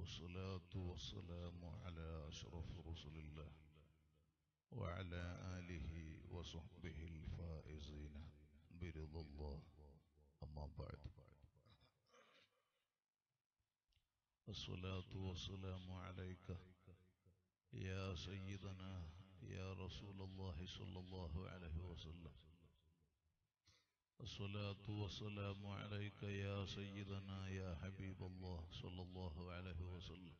والصلاة والسلام على أشرف رسل الله وعلى آله وصحبه الفائزين برضا الله أما بعد الصلاة والسلام عليك يا سيدنا يا رسول الله صلى الله عليه وسلم الصلاة والسلام عليك يا سيدنا يا حبيب الله صلى الله عليه وسلم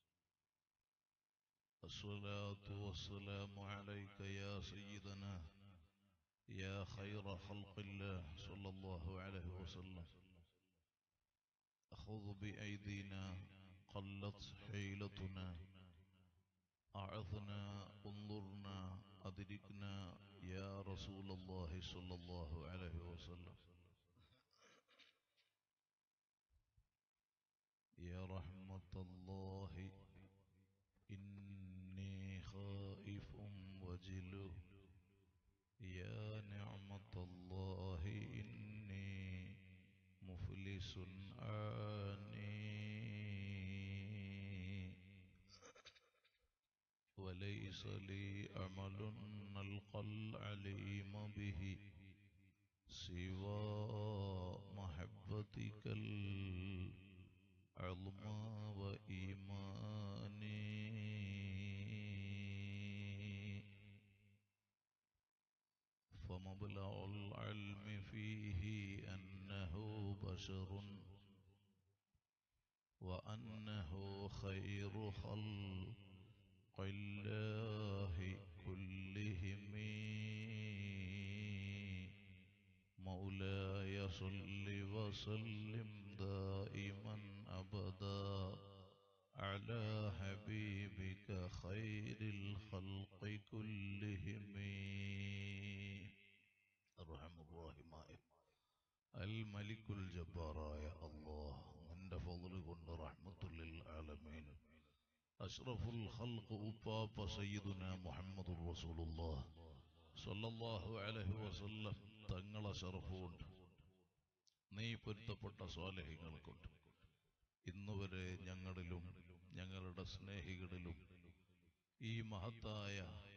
الصلاة والسلام عليك يا سيدنا يا خير خلق الله صلى الله عليه وسلم أخذ بأيدينا قلت حيلتنا أعثنا انظرنا أدركنا يا رسول الله صلى الله عليه وسلم يا رحمة الله إني خائف وجل يا نعمة الله إني مفلس آني وليس لي عمل نلقى العليم به سوى محبتك العظمى وإيماني فمبلغ العلم فيه أنه بشر وأنه خير خلق الله كلهم مولاي صل وسلم دائما أبدا على حبيبك خير الخلق كلهم الرحم الراحمائي الملك الجبار يا الله من فضل كن رحمة للعالمين أشرف الخلق أباب سيدنا محمد رسول الله صلى الله عليه وسلم തങ്ങളെ ഷറഫുണ്ട് നീ പൊരുത്തപ്പെട്ട സ്വാലഹ്യങ്ങൾ കൊണ്ട് ഇന്നുവരെ ഞങ്ങളിലും ഞങ്ങളുടെ സ്നേഹികളിലും ഈ മഹത്തായ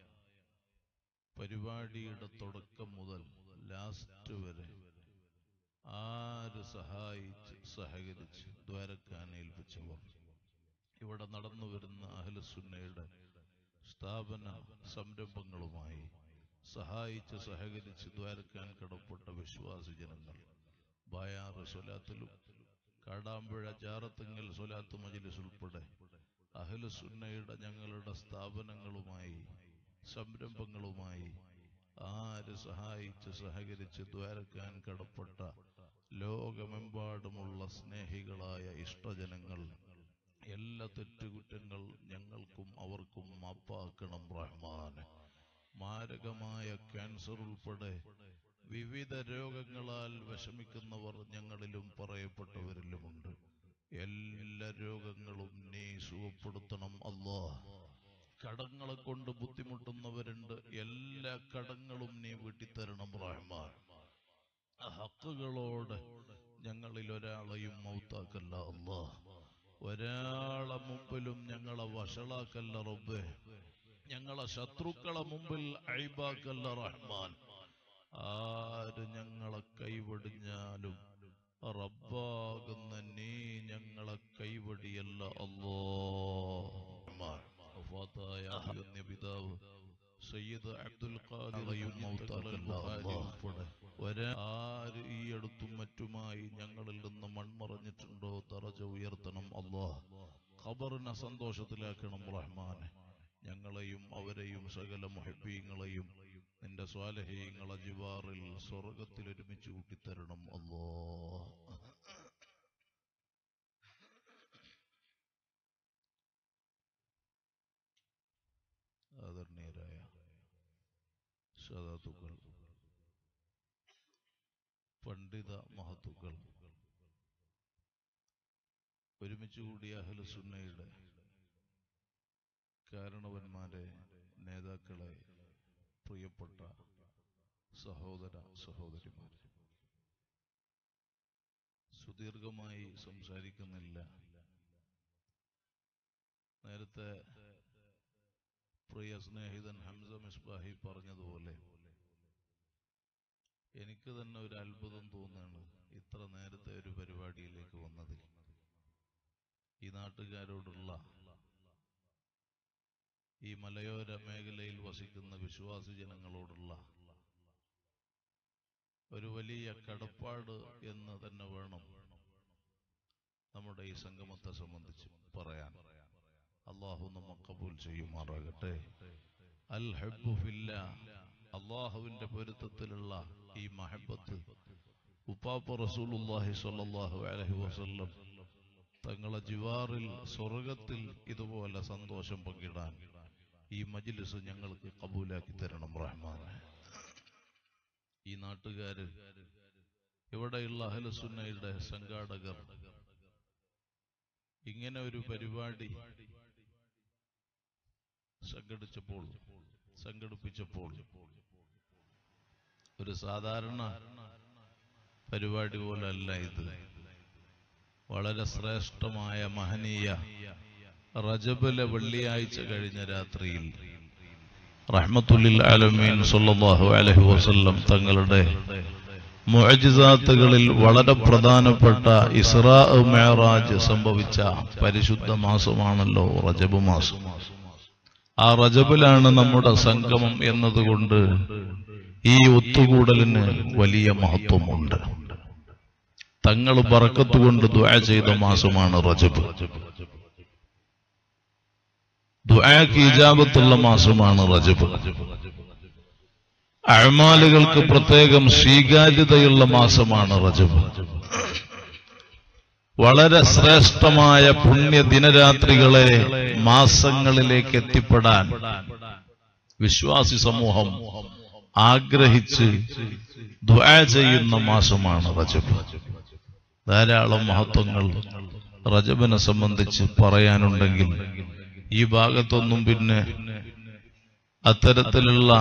പരിപാടിയുടെ തുടക്കം മുതൽ ലാസ്റ്റ് വരെ ആര് സഹായിച്ച് സഹകരിച്ച് ദ്വാരക്കാൻ ഏൽപ്പിച്ചവർ ഇവിടെ നടന്നു വരുന്ന അഹ്ലസുന്നയുടെ സ്ഥാപന സംരംഭങ്ങളുമായി സഹായിച്ച് സഹകരിച്ച് ദ്വാരക്കാൻ കടപ്പെട്ട വിശ്വാസി ജനങ്ങൾ ബായാറ് സ്വലാത്തിലും കാടാമ്പുഴ ചാറത്തിങ്ങൽ സ്വലാത്ത് മജിലിസ് ഉൾപ്പെടെ അഹ്ലസുന്നയുടെ ഞങ്ങളുടെ സ്ഥാപനങ്ങളുമായി സംരംഭങ്ങളുമായി ആര് സഹായിച്ച് സഹകരിച്ച് ദ്വാരക്കാൻ കടപ്പെട്ട ലോകമെമ്പാടുമുള്ള സ്നേഹികളായ ഇഷ്ടജനങ്ങൾ എല്ലാ തെറ്റുകുറ്റങ്ങൾ ഞങ്ങൾക്കും അവർക്കും മാപ്പാക്കണം റഹ്മാൻ മാരകമായ ക്യാൻസർ ഉൾപ്പെടെ വിവിധ രോഗങ്ങളാൽ വിഷമിക്കുന്നവർ ഞങ്ങളിലും പറയപ്പെട്ടവരിലുമുണ്ട് എല്ലാ രോഗങ്ങളും നീ സുഖപ്പെടുത്തണം അല്ലാ കടങ്ങളെ കൊണ്ട് ബുദ്ധിമുട്ടുന്നവരുണ്ട് എല്ലാ കടങ്ങളും നീ വീട്ടിത്തരണം റഹ്മാൻ ഹക്കുകളോട് ഞങ്ങളിൽ ഒരാളെയും മൗത്താക്കല്ല അല്ലാ ഒരാളെ മുമ്പിലും ഞങ്ങളെ വഷളാക്കല്ല റബ്ബേ ഞങ്ങളെ ശത്രുക്കളെ മുമ്പിൽ അഴിബാക്കല്ല റഹ്മാൻ ആര് ഞങ്ങളെ കൈവടിഞ്ഞാലും റബ്ബാകുന്ന നീ ഞങ്ങളെ കൈവടിയല്ല അല്ലോ പിതാവ് സയ്യിദ് അബ്ദുൽ ഖാദിറയും ഉൾപ്പെടെ ഒരാര് ഈ അടുത്തും മറ്റുമായി ഞങ്ങളിൽ നിന്ന് മൺമറഞ്ഞിട്ടുണ്ടോ തറജ ഉയർത്തണം അല്ലാ ഖബറിനെ സന്തോഷത്തിലാക്കണം റഹ്മാനെ ഞങ്ങളെയും അവരെയും സകല മുഹബീങ്ങളെയും നിന്റെ സ്വാലഹീങ്ങളെ ജിവാറിൽ സ്വർഗത്തിൽ ഒരുമിച്ച് കൂട്ടിത്തരണം അല്ലോ ആദരണീയരായ സദാത്തുക്കൾ പണ്ഡിത മഹത്തുക്കൾ ഒരുമിച്ച് കൂടിയ അഹ്ലസുന്നയുടെ കാരണവന്മാരെ നേതാക്കളെ പ്രിയപ്പെട്ട സഹോദര സഹോദരിമാർ സുദീർഘമായി സംസാരിക്കുന്നില്ല നേരത്തെ പ്രിയ സ്നേഹിതൻ ഹംസ മിസ്ബാഹി പറഞ്ഞതുപോലെ എനിക്ക് തന്നെ ഒരു അത്ഭുതം തോന്നുകയാണ് ഇത്ര നേരത്തെ ഒരു പരിപാടിയിലേക്ക് വന്നതിൽ ഈ നാട്ടുകാരോടുള്ള ഈ മലയോര മേഖലയിൽ വസിക്കുന്ന വിശ്വാസി ജനങ്ങളോടുള്ള ഒരു വലിയ കടപ്പാട് എന്ന് തന്നെ വേണം നമ്മുടെ ഈ സംഗമത്തെ സംബന്ധിച്ച് പറയാൻ അള്ളാഹു നമ്മ കബൂൽ ചെയ്യുമാറാകട്ടെ അൽ ഹബ്ബു ഫില്ല അള്ളാഹുവിന്റെ പൊരുത്തത്തിലുള്ള ഈ മഹബത്ത് ഉപ്പാപ്പ റസൂലുള്ളാഹി സ്വല്ലല്ലാഹു അലൈഹി വസല്ലം തങ്ങളെ ജിവാറിൽ സ്വർഗത്തിൽ ഇതുപോലെ സന്തോഷം പങ്കിടാൻ ഈ മജ്ലിസ് ഞങ്ങൾക്ക് കബൂലാക്കി തരണം റഹ്മാനെ ഈ നാട്ടുകാര് ഇവിടെയുള്ള അഹ്ലുസുന്നയുടെ സംഘാടകർ ഇങ്ങനെ ഒരു പരിപാടി സംഘടിച്ചപ്പോൾ സംഘടിപ്പിച്ചപ്പോൾ ഒരു സാധാരണ പരിപാടി പോലല്ല ഇത് വളരെ ശ്രേഷ്ഠമായ മഹനീയ റജബിലെ വെള്ളിയാഴ്ച കഴിഞ്ഞ രാത്രിയിൽ റഹ്മത്തുല്ലിൽ ആലമീൻ സല്ലല്ലാഹു അലൈഹി വസല്ലം തങ്ങളുടെ മുഅജിസാത്തുകളിൽ വളരെ പ്രധാനപ്പെട്ട ഇസ്രാ മേറാജ് സംഭവിച്ച പരിശുദ്ധ മാസമാണല്ലോ റജബ് മാസം ആ റജബിലാണ് നമ്മുടെ സംഗമം എന്നതുകൊണ്ട് ഈ ഒത്തുകൂടലിന് വലിയ മഹത്വമുണ്ട് തങ്ങൾ ബറക്കത്തുകൊണ്ട് ദുആ ചെയ്ത മാസമാണ് റജബ് ദുആക്ക് ഇജാബത്തുള്ള മാസമാണ് റജബ് അഴമാലുകൾക്ക് പ്രത്യേകം സ്വീകാര്യതയുള്ള മാസമാണ് റജബ് വളരെ ശ്രേഷ്ഠമായ പുണ്യ ദിനരാത്രികളെ മാസങ്ങളിലേക്ക് എത്തിപ്പെടാൻ വിശ്വാസി സമൂഹം ആഗ്രഹിച്ച് ദുആ ചെയ്യുന്ന മാസമാണ് റജബ് ധാരാളം മഹത്വങ്ങൾ റജബിനെ സംബന്ധിച്ച് പറയാനുണ്ടെങ്കിൽ ഈ ഭാഗത്തൊന്നും പിന്നെ അത്തരത്തിലുള്ള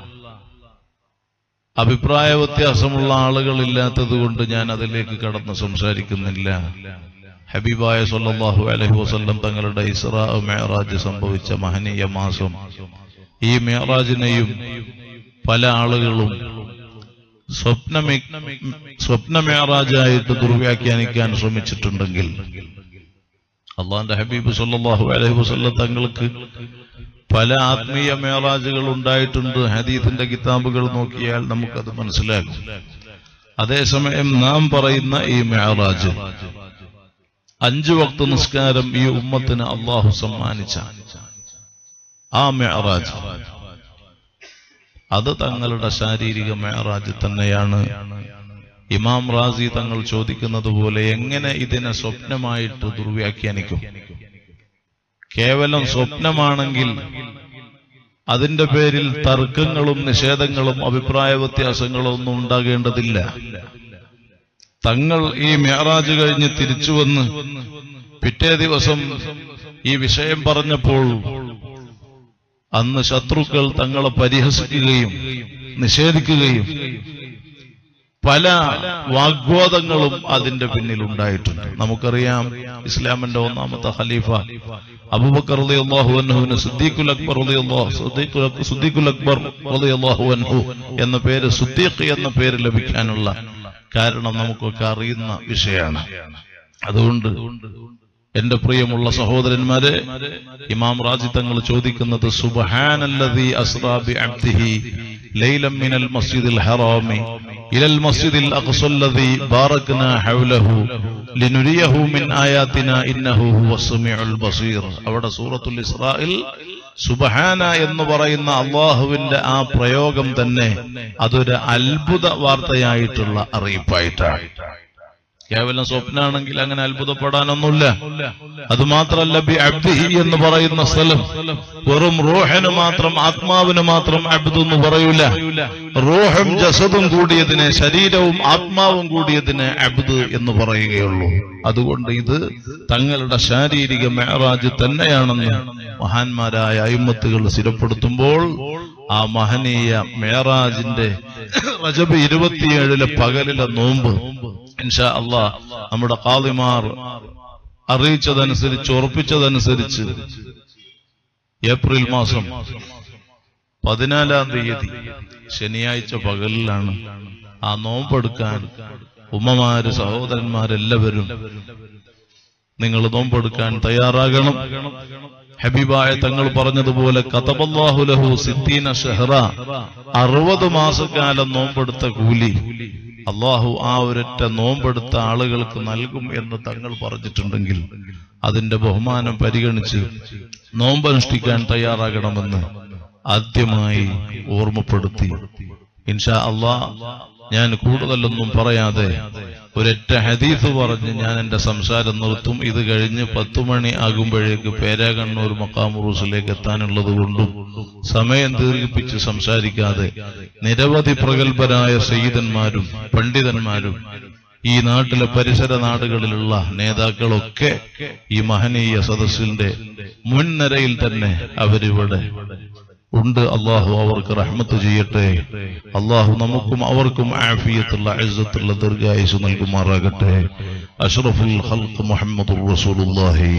അഭിപ്രായ വ്യത്യാസമുള്ള ആളുകളില്ലാത്തത് കൊണ്ട് ഞാൻ അതിലേക്ക് കടന്ന് സംസാരിക്കുന്നില്ല ഹബീബായ സല്ലല്ലാഹു അലൈഹി വസല്ലം തങ്ങളുടെ ഇസ്രാ മേറാജ് സംഭവിച്ച മഹനീയ മാസം ഈ മേറാജിനെയും പല ആളുകളും സ്വപ്നമി സ്വപ്ന മേറാജായിട്ട് ദുർവ്യാഖ്യാനിക്കാൻ ശ്രമിച്ചിട്ടുണ്ടെങ്കിൽ അള്ളാന്റെ ഹബീബ് സല്ലല്ലാഹു അലൈഹി വസല്ലം തങ്ങൾക്ക് പല ആത്മീയ മേറാജുകൾ ഉണ്ടായിട്ടുണ്ട് ഹദീത്തിന്റെ കിതാബുകൾ നോക്കിയാൽ നമുക്കത് മനസ്സിലാകും അതേസമയം നാം പറയുന്ന ഈ മേറാജ് അഞ്ചു വക്ത നിസ്കാരം ഈ ഉമ്മത്തിന് അള്ളാഹു സമ്മാനിച്ച ആ മേറാജ് അത് തങ്ങളുടെ ശാരീരിക മേറാജ് തന്നെയാണ് ഇമാം റാസി തങ്ങൾ ചോദിക്കുന്നത് പോലെ എങ്ങനെ ഇതിനെ സ്വപ്നമായിട്ട് ദുർവ്യാഖ്യാനിക്കും കേവലം സ്വപ്നമാണെങ്കിൽ അതിന്റെ പേരിൽ തർക്കങ്ങളും നിഷേധങ്ങളും അഭിപ്രായ വ്യത്യാസങ്ങളും ഒന്നും ഉണ്ടാകേണ്ടതില്ല തങ്ങൾ ഈ മേറാജ് കഴിഞ്ഞ് തിരിച്ചു വന്ന് പിറ്റേ ദിവസം ഈ വിഷയം പറഞ്ഞപ്പോൾ അന്ന് ശത്രുക്കൾ തങ്ങളെ പരിഹസിക്കുകയും നിഷേധിക്കുകയും പല വാഗ്വാദങ്ങളും അതിന്റെ പിന്നിൽ ഉണ്ടായിട്ടുണ്ട് നമുക്കറിയാം ഇസ്ലാമിന്റെ ഒന്നാമത്തെ ഖലീഫ അബൂബക്കർ റളിയല്ലാഹു അൻഹുവിന് സിദ്ദീഖുൽ അക്ബർ റളിയല്ലാഹു സിദ്ദീഖുൽ അക്- സിദ്ദീഖുൽ അക്ബർ റളിയല്ലാഹു അൻഹു എന്ന പേര് സുദ്ദീഖ് എന്ന പേര് ലഭിക്കാനുള്ള കാരണം നമുക്കൊക്കെ അറിയുന്ന വിഷയമാണ് അതുകൊണ്ട് എന്റെ പ്രിയമുള്ള സഹോദരന്മാരെ ഇമാം റാജി തങ്ങൾ ചോദിക്കുന്നത് സുബ്ഹാനല്ലദീ അസ്റാ ബി അബ്ദിഹി ലൈലം മിനൽ മസ്ജിദിൽ ഹറാമി ഇലൽ മസ്ജിദിൽ അഖ്സല്ലദീ ബാറക്നാ ഹൗലഹു ലിനുരിയഹു മിൻ ആയാതിനാ ഇന്നഹു ഹുവസ് സമീഉൽ ബസീർ അവിടെ സൂറത്തുൽ ഇസ്രായിൽ സുബഹാന എന്ന് പറയുന്ന അള്ളാഹുവിന്റെ ആ പ്രയോഗം തന്നെ അതൊരു അത്ഭുത വാർത്തയായിട്ടുള്ള അറിയിപ്പായിട്ടാണ് കേവലം സ്വപ്നാണെങ്കിൽ അങ്ങനെ അത്ഭുതപ്പെടാനൊന്നുമില്ല അത് മാത്രല്ല ബി അബ്ദിഹി എന്ന് പറയുന്ന സ്ഥലം വെറും റൂഹന് മാത്രം ആത്മാവിന് മാത്രം അബ്ദു എന്ന് പറയൂല റൂഹും ജസദും കൂടിയതിനെ ശരീരവും ആത്മാവും കൂടിയതിനെ അബ്ദ് എന്ന് പറയുകയുള്ളൂ അതുകൊണ്ട് ഇത് തങ്ങളുടെ ശാരീരിക മേറാജ് തന്നെയാണെന്ന് മഹാന്മാരായ അയിമത്തുകൾ സ്ഥിരപ്പെടുത്തുമ്പോൾ ആ മഹനീയ മേറാജിന്റെ റജബ് ഇരുപത്തിയേഴിലെ പകലിലെ നോമ്പ് ഇൻഷാ അള്ളാ നമ്മുടെ കാളിമാർ അറിയിച്ചതനുസരിച്ച് ഉറപ്പിച്ചതനുസരിച്ച് ഏപ്രിൽ മാസം പതിനാലാം തീയതി ശനിയാഴ്ച പകലിലാണ് ആ നോമ്പെടുക്കാൻ ഉമ്മമാര് സഹോദരന്മാരെല്ലാവരും നിങ്ങൾ നോമ്പെടുക്കാൻ തയ്യാറാകണം ഹബീബായ തങ്ങൾ പറഞ്ഞതുപോലെ കതബല്ലാഹുലഹു സിദ്ദീന ഷെഹ്റ അറുപത് മാസക്കാലം നോമ്പെടുത്ത കൂലി അള്ളാഹു ആ ഒരൊറ്റ നോമ്പെടുത്ത ആളുകൾക്ക് നൽകും എന്ന് തങ്ങൾ പറഞ്ഞിട്ടുണ്ടെങ്കിൽ അതിന്റെ ബഹുമാനം പരിഗണിച്ച് നോമ്പനുഷ്ഠിക്കാൻ തയ്യാറാകണമെന്ന് ആദ്യമായി ഓർമ്മപ്പെടുത്തി ഇൻഷാ അള്ളാ ഞാൻ കൂടുതലൊന്നും പറയാതെ ഒരൊറ്റ ഹദീസ് പറഞ്ഞ് ഞാൻ എന്റെ സംസാരം നിർത്തും ഇത് കഴിഞ്ഞ് പത്തു മണി ആകുമ്പോഴേക്ക് പേരാകണ്ണൂർ മക്കാമുറൂസിലേക്ക് എത്താനുള്ളത് കൊണ്ടും സമയം ദീർഘിപ്പിച്ച് സംസാരിക്കാതെ നിരവധി പ്രഗത്ഭരായ സയ്യിദന്മാരും പണ്ഡിതന്മാരും ഈ നാട്ടിലെ പരിസര നാടുകളിലുള്ള നേതാക്കളൊക്കെ ഈ മഹനീയ സദസ്സിന്റെ മുൻനിരയിൽ തന്നെ അവരിവിടെ ഉണ്ട് അള്ളാഹു അവർക്ക് റഹ്മത്ത് ചെയ്യട്ടെ അള്ളാഹു നമുക്കും അവർക്കും ആഫിയത്തുള്ള ഇസ്സത്തുള്ള ദീർഘായുസ് നൽകുമാറാകട്ടെ അഷ്റഫുൽ ഖൽഖ് മുഹമ്മദുർ റസൂലുള്ളാഹി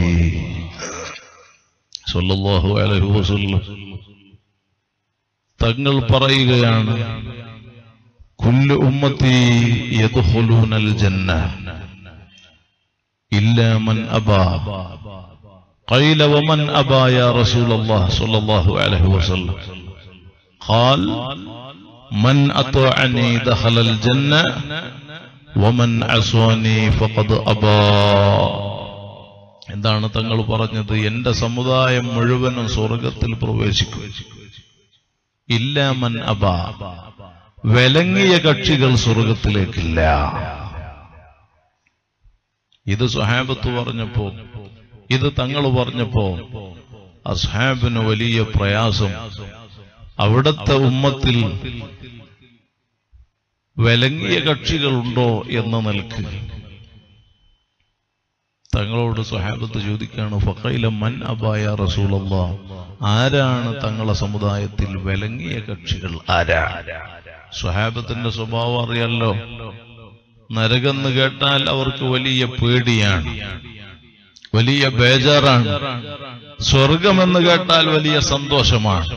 സല്ലല്ലാഹു അലൈഹി വസല്ലം തങ്ങൾ പറയുകയാണ് കുല്ലു ഉമ്മത്തി യദ്ഖുലൂനൽ ജന്ന ഇല്ലാ മൻ അബാ قيل ومن أبى يا رسول الله صلى الله عليه وسلم قال من أطاعني دخل الجنة ومن عصاني فقد أبى എന്താണ് തങ്ങൾ പറഞ്ഞത് എന്റെ സമുദായം മുഴുവനും സ്വർഗത്തിൽ പ്രവേശിക്കും ഇല്ലാമൻ അബ വിലങ്ങിയ കക്ഷികൾ സ്വർഗത്തിലേക്കില്ല ഇത് സുഹാബത്ത് പറഞ്ഞപ്പോ ഇത് തങ്ങൾ പറഞ്ഞപ്പോ അസ്ഹാബിന് വലിയ പ്രയാസം അവിടത്തെ ഉമ്മത്തിൽ വിലങ്ങിയ കക്ഷികളുണ്ടോ എന്ന നിലക്ക് തങ്ങളോട് സുഹാബത്ത് ചോദിക്കാണ് ഫക്കൈല മൻ അബായ റസൂലല്ല ആരാണ് തങ്ങളെ സമുദായത്തിൽ വിലങ്ങിയ കക്ഷികൾ ആരാ സുഹാബത്തിന്റെ സ്വഭാവം അറിയാലോ നരകെന്ന് കേട്ടാൽ അവർക്ക് വലിയ പേടിയാണ് വലിയ ബേജാറാണ് സ്വർഗമെന്ന് കേട്ടാൽ വലിയ സന്തോഷമാണ്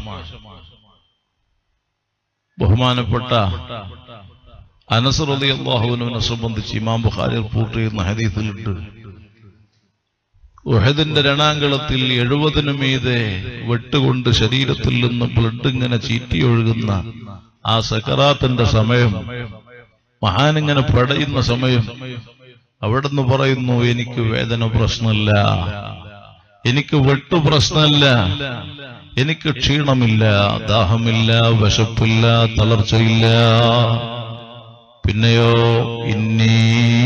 ബഹുമാനപ്പെട്ട അനസർ അലി അള്ളാഹുവിനെ സംബന്ധിച്ച് ഇമാം ബുഖാരി റിപ്പോർട്ട് ചെയ്യുന്ന ഹദീസിലുണ്ട് ഉഹദിന്റെ രണാങ്കളത്തിൽ എഴുപതിനു മീതെ വെട്ടുകൊണ്ട് ശരീരത്തിൽ നിന്ന് ബ്ലഡ് ഇങ്ങനെ ചീറ്റിയൊഴുകുന്ന ആ സക്കറാത്തിന്റെ സമയം മഹാനിങ്ങനെ പടയുന്ന സമയം അവിടുന്ന് പറയുന്നു എനിക്ക് വേദന പ്രശ്നമില്ല എനിക്ക് വെട്ടു പ്രശ്നമില്ല എനിക്ക് ക്ഷീണമില്ല ദാഹമില്ല വിശപ്പില്ല തളർച്ചയില്ല പിന്നെയോ ഇന്നീ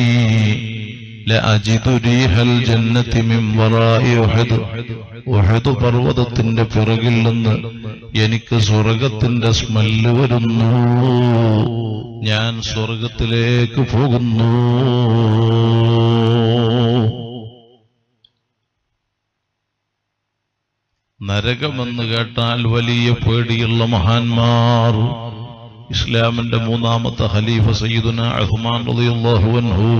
ലഅജിദു റീഹൽ ജന്നത്തി മിൻ വറാഇ ഉഹദ് ഉഹദ് പർവ്വതത്തിന്റെ പിറകിൽ നിന്ന് എനിക്ക് സ്വർഗത്തിന്റെ സ്മെല്ല് വരുന്നു ഞാൻ സ്വർഗത്തിലേക്ക് പോകുന്നു നരകമെന്ന് കേട്ടാൽ വലിയ പേടിയുള്ള മഹാന്മാർ ഇസ്ലാമിന്റെ മൂന്നാമത്തെ ഖലീഫ സയ്യിദുന അഹ്മാൻ റളിയല്ലാഹു അൻഹു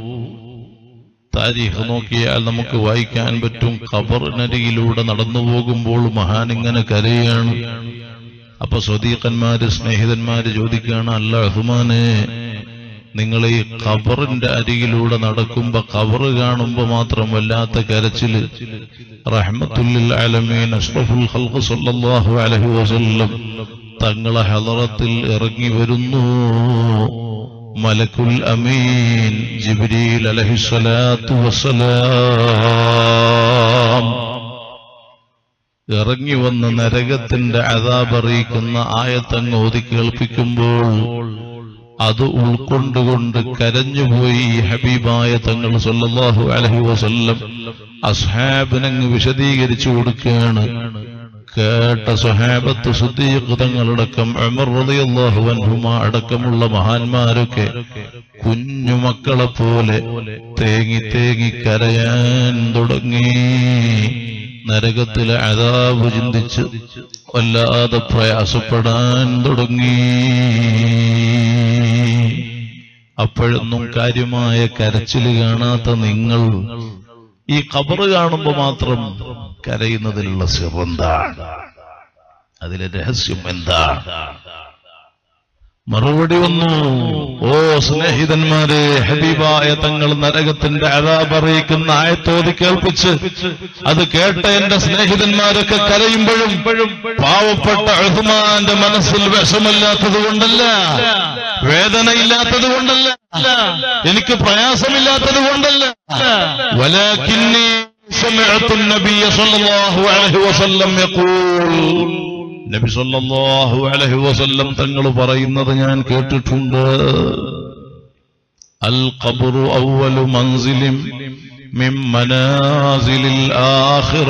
താരീഖ് നോക്കിയാൽ നമുക്ക് വായിക്കാൻ പറ്റും ഖബറിനരികിലൂടെ നടന്നു പോകുമ്പോൾ മഹാൻ ഇങ്ങനെ കരയാണ് അപ്പൊ സ്വദീഖന്മാര് സ്നേഹിതന്മാര് ചോദിക്കുകയാണ് അല്ല അഹ്മാനെ നിങ്ങൾ ഈ ഖബറിന്റെ അരികിലൂടെ നടക്കുമ്പോ ഖബറ് കാണുമ്പോ മാത്രം വല്ലാത്ത കരച്ചില് റഹ്മത്തുല്ലിൽ ആലമീൻ അഷ്റഫുൽ ഖൽഖ് സല്ലല്ലാഹു അലൈഹി വസല്ലം തങ്ങളെ ഹലറത്തിൽ ഇറങ്ങി വരുന്നു മലക്കുൽ അമീൻ ജിബ്രീൽ അലഹിസ്സലാത്തു വസ്സലാം ഇറങ്ങി വന്ന് നരകത്തിന്റെ അതാപറിയിക്കുന്ന ആയത്തങ്ങ് ഓതി കേൾപ്പിക്കുമ്പോൾ അത് ഉൾക്കൊണ്ടുകൊണ്ട് കരഞ്ഞുപോയി ഈ ഹബീബായ തങ്ങൾ സല്ലല്ലാഹു അലൈഹി വസല്ലം അസ്ഹാബിനങ്ങ് വിശദീകരിച്ചു കൊടുക്കുകയാണ് കേട്ട സ്വഹാബത്ത് സുദ്ദീഖ് തങ്ങളടക്കം ഉമർ റളിയല്ലാഹു അൻഹുമ അടക്കമുള്ള മഹാന്മാരൊക്കെ കുഞ്ഞുമക്കളെ പോലെ തേങ്ങി തേങ്ങി കരയാൻ തുടങ്ങി നരകത്തിലെ അതാവ് ചിന്തിച്ച് വല്ലാതെ പ്രയാസപ്പെടാൻ തുടങ്ങി അപ്പോഴൊന്നും കാര്യമായ കരച്ചിൽ കാണാത്ത നിങ്ങൾ ഈ ഖബറ് കാണുമ്പോ മാത്രം കരയുന്നതിലുള്ള സിറന്താണ് അതിലെ രഹസ്യം എന്താണ് മറുപടി വന്നു ഓ സ്നേഹിതന്മാരെ ഹബീബായ തങ്ങൾ നരകത്തിന്റെ അതാപറിയിക്കുന്ന ആയത്തോതി കേൾപ്പിച്ച് അത് കേട്ട എന്റെ സ്നേഹിതന്മാരൊക്കെ കരയുമ്പോഴും പാവപ്പെട്ട അഹ്മാന്റെ മനസ്സിൽ വിഷമില്ലാത്തത് കൊണ്ടല്ല വേദനയില്ലാത്തത് കൊണ്ടല്ല എനിക്ക് പ്രയാസമില്ലാത്തത് കൊണ്ടല്ല വലാക്കിന്നി سمعت النبي صلى الله عليه وسلم يقول നബി സല്ലല്ലാഹു അലൈഹി വസല്ലം തങ്ങൾ പറയുന്നത് ഞാൻ കേട്ടിട്ടുണ്ട് അൽ ഖബ്റു അവ്വലു മൻസിലിൻ മിൻ മനാസിലിൽ ആഖിറ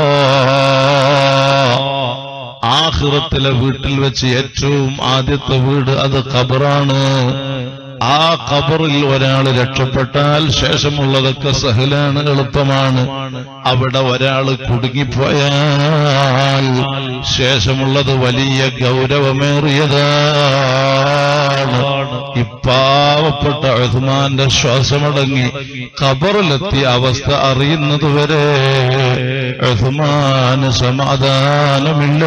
ആഖിറത്തിലെ വീട്ടിൽ വെച്ച് ഏറ്റവും ആദ്യത്തെ വീട് അത് ഖബറാണ് ആ ഖബറിൽ ഒരാൾ രക്ഷപ്പെട്ടാൽ ശേഷമുള്ളതൊക്കെ സഹലാണ് എളുപ്പമാണ് അവിടെ ഒരാൾ കുടുങ്ങിപ്പോയാൽ ശേഷമുള്ളത് വലിയ ഗൗരവമേറിയതാണ് ഇപ്പാവപ്പെട്ട ഉസ്മാന്റെ ശ്വാസമടങ്ങി ഖബറിലെത്തിയ അവസ്ഥ അറിയുന്നതുവരെ ഉസ്മാന് സമാധാനമില്ല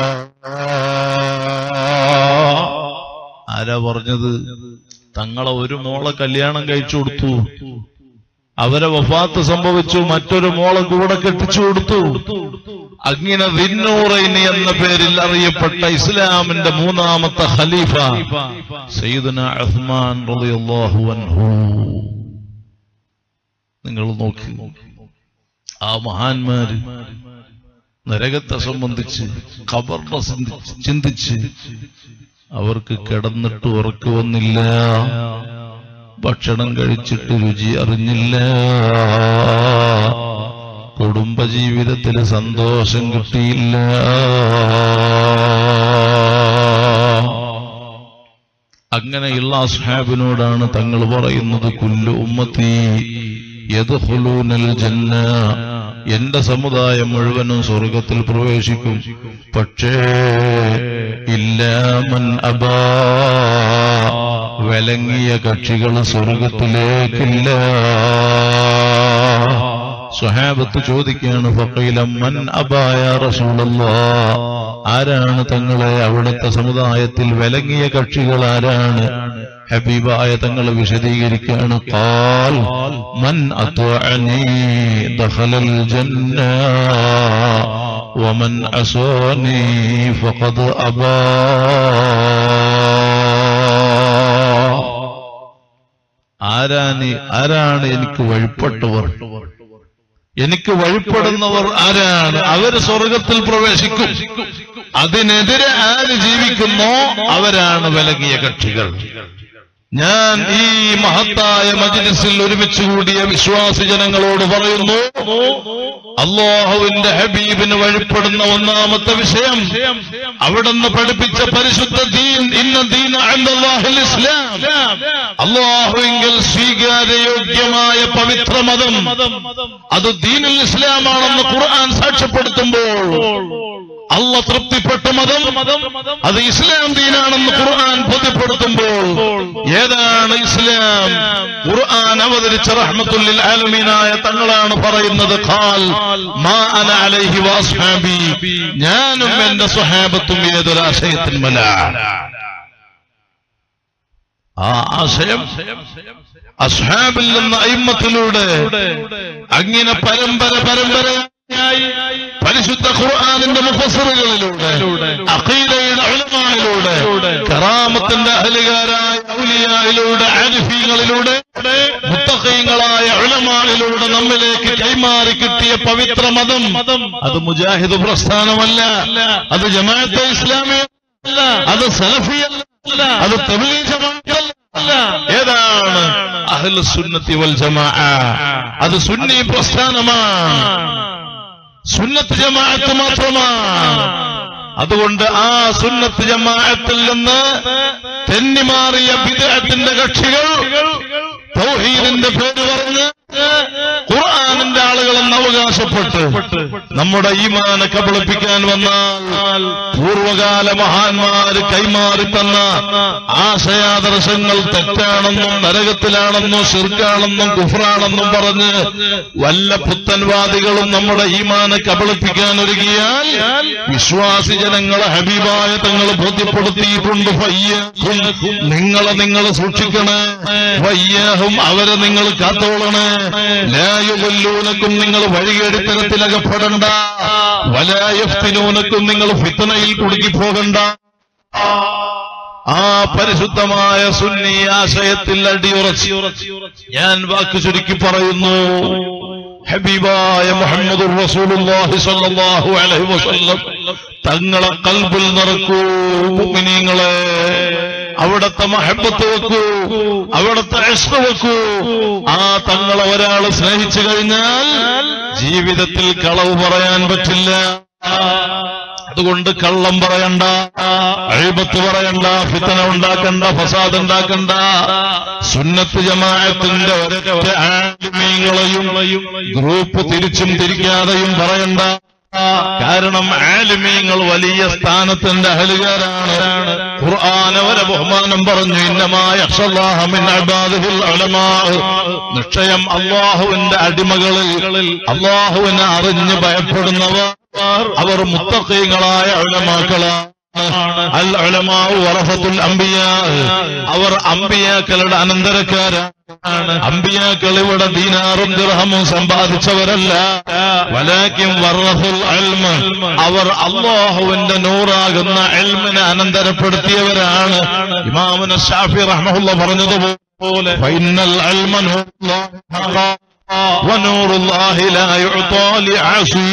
ആരാ പറഞ്ഞത് തങ്ങളെ ഒരു മോളെ കല്യാണം കഴിച്ചു കൊടുത്തു അവരെ വഫാത്ത് സംഭവിച്ചു മറ്റൊരു മോളെ കൂടെ കെട്ടിച്ചു കൊടുത്തു അങ്ങനെ ദിന്നൂറൈനി എന്ന പേരിൽ അറിയപ്പെട്ട ഇസ്ലാമിന്റെ മൂന്നാമത്തെ ഖലീഫ സയ്യിദുന ഉസ്മാൻ റളിയല്ലാഹു അൻഹു നിങ്ങൾ നോക്കി ആ മഹാന്മാര് നരകത്തെ സംബന്ധിച്ച് ഖബറിനെ ചിന്തിച്ച് ചിന്തിച്ച് അവർക്ക് കിടന്നിട്ട് ഉറക്കു വന്നില്ല ഭക്ഷണം കഴിച്ചിട്ട് രുചി അറിഞ്ഞില്ല കുടുംബജീവിതത്തിൽ സന്തോഷം കിട്ടിയില്ല അങ്ങനെയുള്ള അസ്ഹാബിനോടാണ് തങ്ങൾ പറയുന്നത് കുല്ലു ഉമ്മത്തി യദ്ഖുലൂനൽ ജന്ന എന്റെ സമുദായം മുഴുവനും സ്വർഗത്തിൽ പ്രവേശിക്കും പക്ഷേ ഇല്ലാമൻ അബാ വിലങ്ങിയ കക്ഷികൾ സ്വർഗത്തിലേക്കില്ല സുഹാബത്ത് ചോദിക്കുകയാണ് ഫക്കീലമ്മൻ അബായ റസൂലല്ലാ ആരാണ് തങ്ങളെ അവിടുത്തെ സമുദായത്തിൽ വിലങ്ങിയ കക്ഷികൾ ആരാണ് ഹബീബായ തങ്ങൾ വിശദീകരിക്കുകയാണ് കാൽ മൻ അത്വഅനി ദഖലൽ ജന്ന വമൻ അസാനി ഫഖദ് അബാ ആരാണ് ആരാണ് എനിക്ക് വഴിപ്പെട്ടവർ എനിക്ക് വഴിപ്പെടുന്നവർ ആരാണ് അവര് സ്വർഗത്തിൽ പ്രവേശിക്കും അതിനെതിരെ ആര് ജീവിക്കുന്നോ അവരാണ് വിലകിയ കക്ഷികൾ ഞാൻ ഈ മഹത്തായ മജ്ലിസിൽ ഒരുമിച്ച് കൂടിയ വിശ്വാസി ജനങ്ങളോട് പറയുന്നു അള്ളാഹുവിന്റെ ഹബീബിന് വഴിപ്പെടുന്ന ഒന്നാമത്തെ വിഷയം അവിടുന്ന് പഠിപ്പിച്ച പരിശുദ്ധ ദീൻ ഇന്ന ദീൻ അല്ലാഹിൽ ഇസ്ലാം അള്ളാഹുവിങ്കിൽ സ്വീകാര്യയോഗ്യമായ പവിത്ര മതം അത് ദീനുൽ ഇസ്ലാമാണെന്ന് ഖുർആൻ സാക്ഷ്യപ്പെടുത്തുമ്പോൾ അള്ള തൃപ്തിപ്പെട്ട മതം അത് ഇസ്ലാം ദീനാണെന്ന് ഖുർആൻ ബോധ്യപ്പെടുത്തുമ്പോൾ ഏതാണ് ഇസ്ലാം ഖുർആൻ അവതരിച്ച റഹ്മത്തുല്ലിൽ ആലമീനായ തങ്ങളാണ് പറയുന്നത് ഖാൽ മാ അന അലൈഹി വാസ്ഹാബി ഞാനും എന്റെ സ്വഹാബത്തും ഏതൊരാശയത്തിന്മല ആ ആശയം അസ്ഹാബിൽ നിന്ന് അയിമത്തിലൂടെ അങ്ങനെ പരമ്പര പരമ്പരയായി പരിശുദ്ധ ഖുർആാനിന്റെ മുഫസറുകളിലൂടെ അഖീദയുടെ ഉലമായിലൂടെ കറാമത്തിന്റെ അഹലുകാരായ ഔലിയായിലൂടെ ആരിഫീങ്ങളിലൂടെ മുത്തഖീങ്ങളായ ഉലമായിലൂടെ നമ്മിലേക്ക് കൈമാറി കിട്ടിയ പവിത്ര മതം അത് മുജാഹിദ് പ്രസ്ഥാനമല്ല അത് ജമാഅത്തെ ഇസ്ലാമിയ അത് സലഫിയല്ല അത് തബ്ലീഗ് ജമാഅത്തല്ല ഏതാണ് അഹ്ലു സുന്നത്തി വൽ ജമാഅ അത് സുന്നി പ്രസ്ഥാനമാണ് സുന്നത്ത് ജമാഅത്ത് മാത്രമാണ് അതുകൊണ്ട് ആ സുന്നത്ത് ജമാഅത്തിൽ നിന്ന് തെന്നിമാറിയ ബിദഅത്തിന്റെ കക്ഷികൾ തൗഹീദിന്റെ പേര് പറഞ്ഞ് ഖുർആാനിന്റെ ആളുകളെ എന്ന് അവകാശപ്പെട്ട് നമ്മുടെ ഈമാനെ കബളിപ്പിക്കാൻ വന്നാൽ പൂർവകാല മഹാന്മാര് കൈമാറി തന്ന ആശയാദർശങ്ങൾ തെറ്റാണെന്നും നരകത്തിലാണെന്നും ശിർക്കാണെന്നും കുഫറാണെന്നും പറഞ്ഞ് വല്ല പുത്തൻവാദികളും നമ്മുടെ ഈമാനെ കബളിപ്പിക്കാൻ ഒരുങ്ങിയാൽ വിശ്വാസി ജനങ്ങളെ ഹബീബായ തങ്ങൾ ബോധ്യപ്പെടുത്തിയിട്ടുണ്ട് ഫയ്യഹും നിങ്ങളെ നിങ്ങൾ സൂക്ഷിക്കണേ വയ്യാഹും അവരെ നിങ്ങൾ കാത്തോളണേ ലായുകൊല്ലൂനക്കും നിങ്ങൾ വഴികേടിത്തരത്തിലകപ്പെടണ്ട വലായഫ്തിനൂനക്കും നിങ്ങൾ ഫിത്തനയിൽ കുടുങ്ങിപ്പോകണ്ട ആ പരിശുദ്ധമായ സുന്നി ആശയത്തിൽ അടിയുറച്ച് ഞാൻ വാക്ക് ചുരുക്കി പറയുന്നു ഹബീബായ മുഹമ്മദ് റസൂലുള്ളാഹി സ്വല്ലല്ലാഹു അലൈഹി വസല്ലം തങ്ങളെ കൽബിൽ നിറക്കൂ മുഅ്മിനീങ്ങളെ അവിടത്തെ മഹബത്ത് വെക്കൂ അവിടത്തെ ഇഷ്ക വെക്കൂ ആ തങ്ങളെ ഒരാൾ സ്നേഹിച്ചു കഴിഞ്ഞാൽ ജീവിതത്തിൽ കളവ് പറയാൻ പറ്റില്ല അതുകൊണ്ട് കള്ളം പറയണ്ട അഴിബത്ത് പറയണ്ട ഫിത്തന ഉണ്ടാക്കണ്ട ഫസാദ് ഉണ്ടാക്കണ്ട സുന്നത്ത് ജമാഅത്തിന്റെ ഒരൊറ്റ ആലിമീങ്ങളെയും ഗ്രൂപ്പ് തിരിച്ചും തിരിക്കാതെയും പറയണ്ട കാരണം ആലിമീങ്ങൾ വലിയ സ്ഥാനത്തിന്റെ അഹലുകാരാണ് ഖുർആൻ അവരെ ബഹുമാനം പറഞ്ഞു ഇന്നമായ നിശ്ചയം അള്ളാഹുവിന്റെ അടിമകളിൽ അള്ളാഹുവിനെ അറിഞ്ഞ് ഭയപ്പെടുന്നവർ അവർ മുത്തക്കീങ്ങളായ ഉലമാക്കളാണ് അൽ ഉലമാവ് വറഫത്തുൽ അംബിയ അവർ അംബിയാക്കളുടെ അനന്തരക്കാരാണ് അംബിയാക്കൾ ഇവിടെ ദീനാറും ദിർഹമും സമ്പാദിച്ചവരല്ല വലാക്കും വറഫുൽ അൽമ അവർ അള്ളാഹുവിന്റെ നൂറാകുന്ന എൽമിനെ അനന്തരപ്പെടുത്തിയവരാണ് ഇമാമുന ഷാഫി റഹ്മുള്ള പറഞ്ഞതുപോലെ ഫൈനൽ അൽമൻ ونور الله لا يعطى لعصي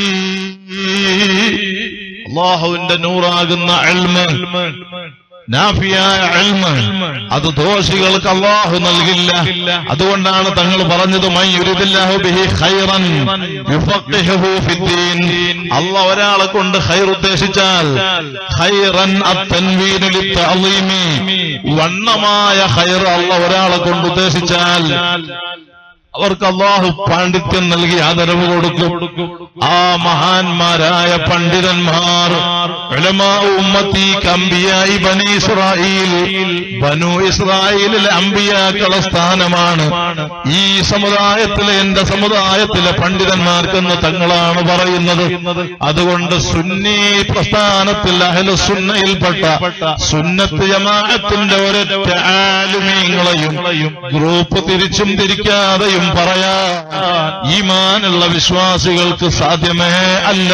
അള്ളാഹുവിന്റെ നൂറാകുന്ന അൽമ നാഫിയായ അൽമ അത് ദോഷികൾക്ക് അള്ളാഹു നൽകില്ല അതുകൊണ്ടാണ് തങ്ങൾ പറഞ്ഞത് മയ്യുരിദില്ലാഹു ബിഹി ഖൈറൻ യുഫഖിഹുഹു ഫിദ്ദീൻ അള്ളാഹ് ഒരാളെ കൊണ്ട് ഖൈർ ഉദ്ദേശിച്ചാൽ ഖൈറൻ അത്തൻവീനു ലിത്തഅളീമി വണ്ണമായ ഖൈർ അള്ളാഹ് ഒരാളെ കൊണ്ട് ഉദ്ദേശിച്ചാൽ അവർക്ക് അള്ളാഹു പാണ്ഡിത്യം നൽകി ആദരവ് കൊടുക്കും ആ മഹാന്മാരായ പണ്ഡിതന്മാർ ഉമ്മത്തി അമ്പിയായി ബനി ഇസ്രായേൽ ബനു ഇസ്രായേലിലെ അമ്പിയാക്കളെ സ്ഥാനമാണ് ഈ സമുദായത്തിലെ എന്റെ സമുദായത്തിലെ പണ്ഡിതന്മാർക്കെന്ന് തങ്ങളാണ് പറയുന്നത് അതുകൊണ്ട് സുന്നി പ്രസ്ഥാനത്തിൽ അഹല സുന്നയിൽപ്പെട്ട സുന്നത്ത് ജമാഅത്തിന്റെ ഒരൊറ്റ ആലുമീങ്ങളെയും ഗ്രൂപ്പ് തിരിച്ചും തിരിക്കാതെയും പറയാ ഈമാനുള്ള വിശ്വാസികൾക്ക് സാധ്യമേ അല്ല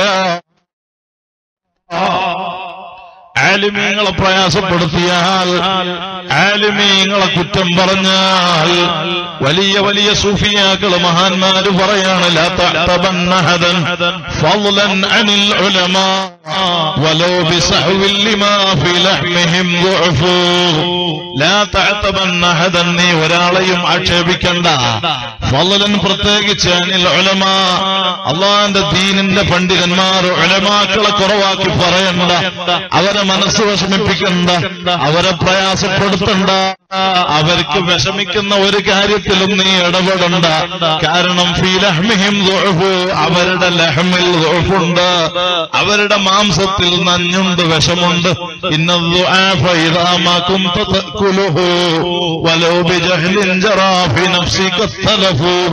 ആലിമീങ്ങളെ പ്രയാസപ്പെടുത്തിയാൽ ആലിമീങ്ങളെ കുറ്റം പറഞ്ഞാൽ വലിയ വലിയ സൂഫിയാക്കള് മഹാന്മാര് പറയാണ് ലാ തഅതബന്ന ഹദൻ ഫضلا عن العلماء ولو بسهو لما في لحمهم ضعف لا تعتبن ഹദൻ നീ ഒരാളെയും ആക്ഷേപിക്കണ്ട ഫضلا പ്രത്യേകിച്ച് അനിൽ ഉലമ അള്ളാന്റെ ദീനിന്റെ പണ്ഡിതന്മാർ ഉലമാക്കളെ കുറവാക്കി പറയണ്ട അവരെ മനസ്സ് വിഷമിപ്പിക്കണ്ട അവരെ പ്രയാസപ്പെടുത്തണ്ട അവർക്ക് വിഷമിക്കുന്ന ഒരു കാര്യത്തിലും നീ ഇടപെടണ്ട കാരണം ഫീലഹ്മിഹിം ദുഅഫ് അവരുടെ ലഹമിൽ ദുഅഫുണ്ട് അവരുടെ മാംസത്തിൽ നഞ്ഞുണ്ട് വിഷമുണ്ട് ഇന്ന الضعاف إذا ما كنت تأكله ولو بجهل جرى في نفسك التلفه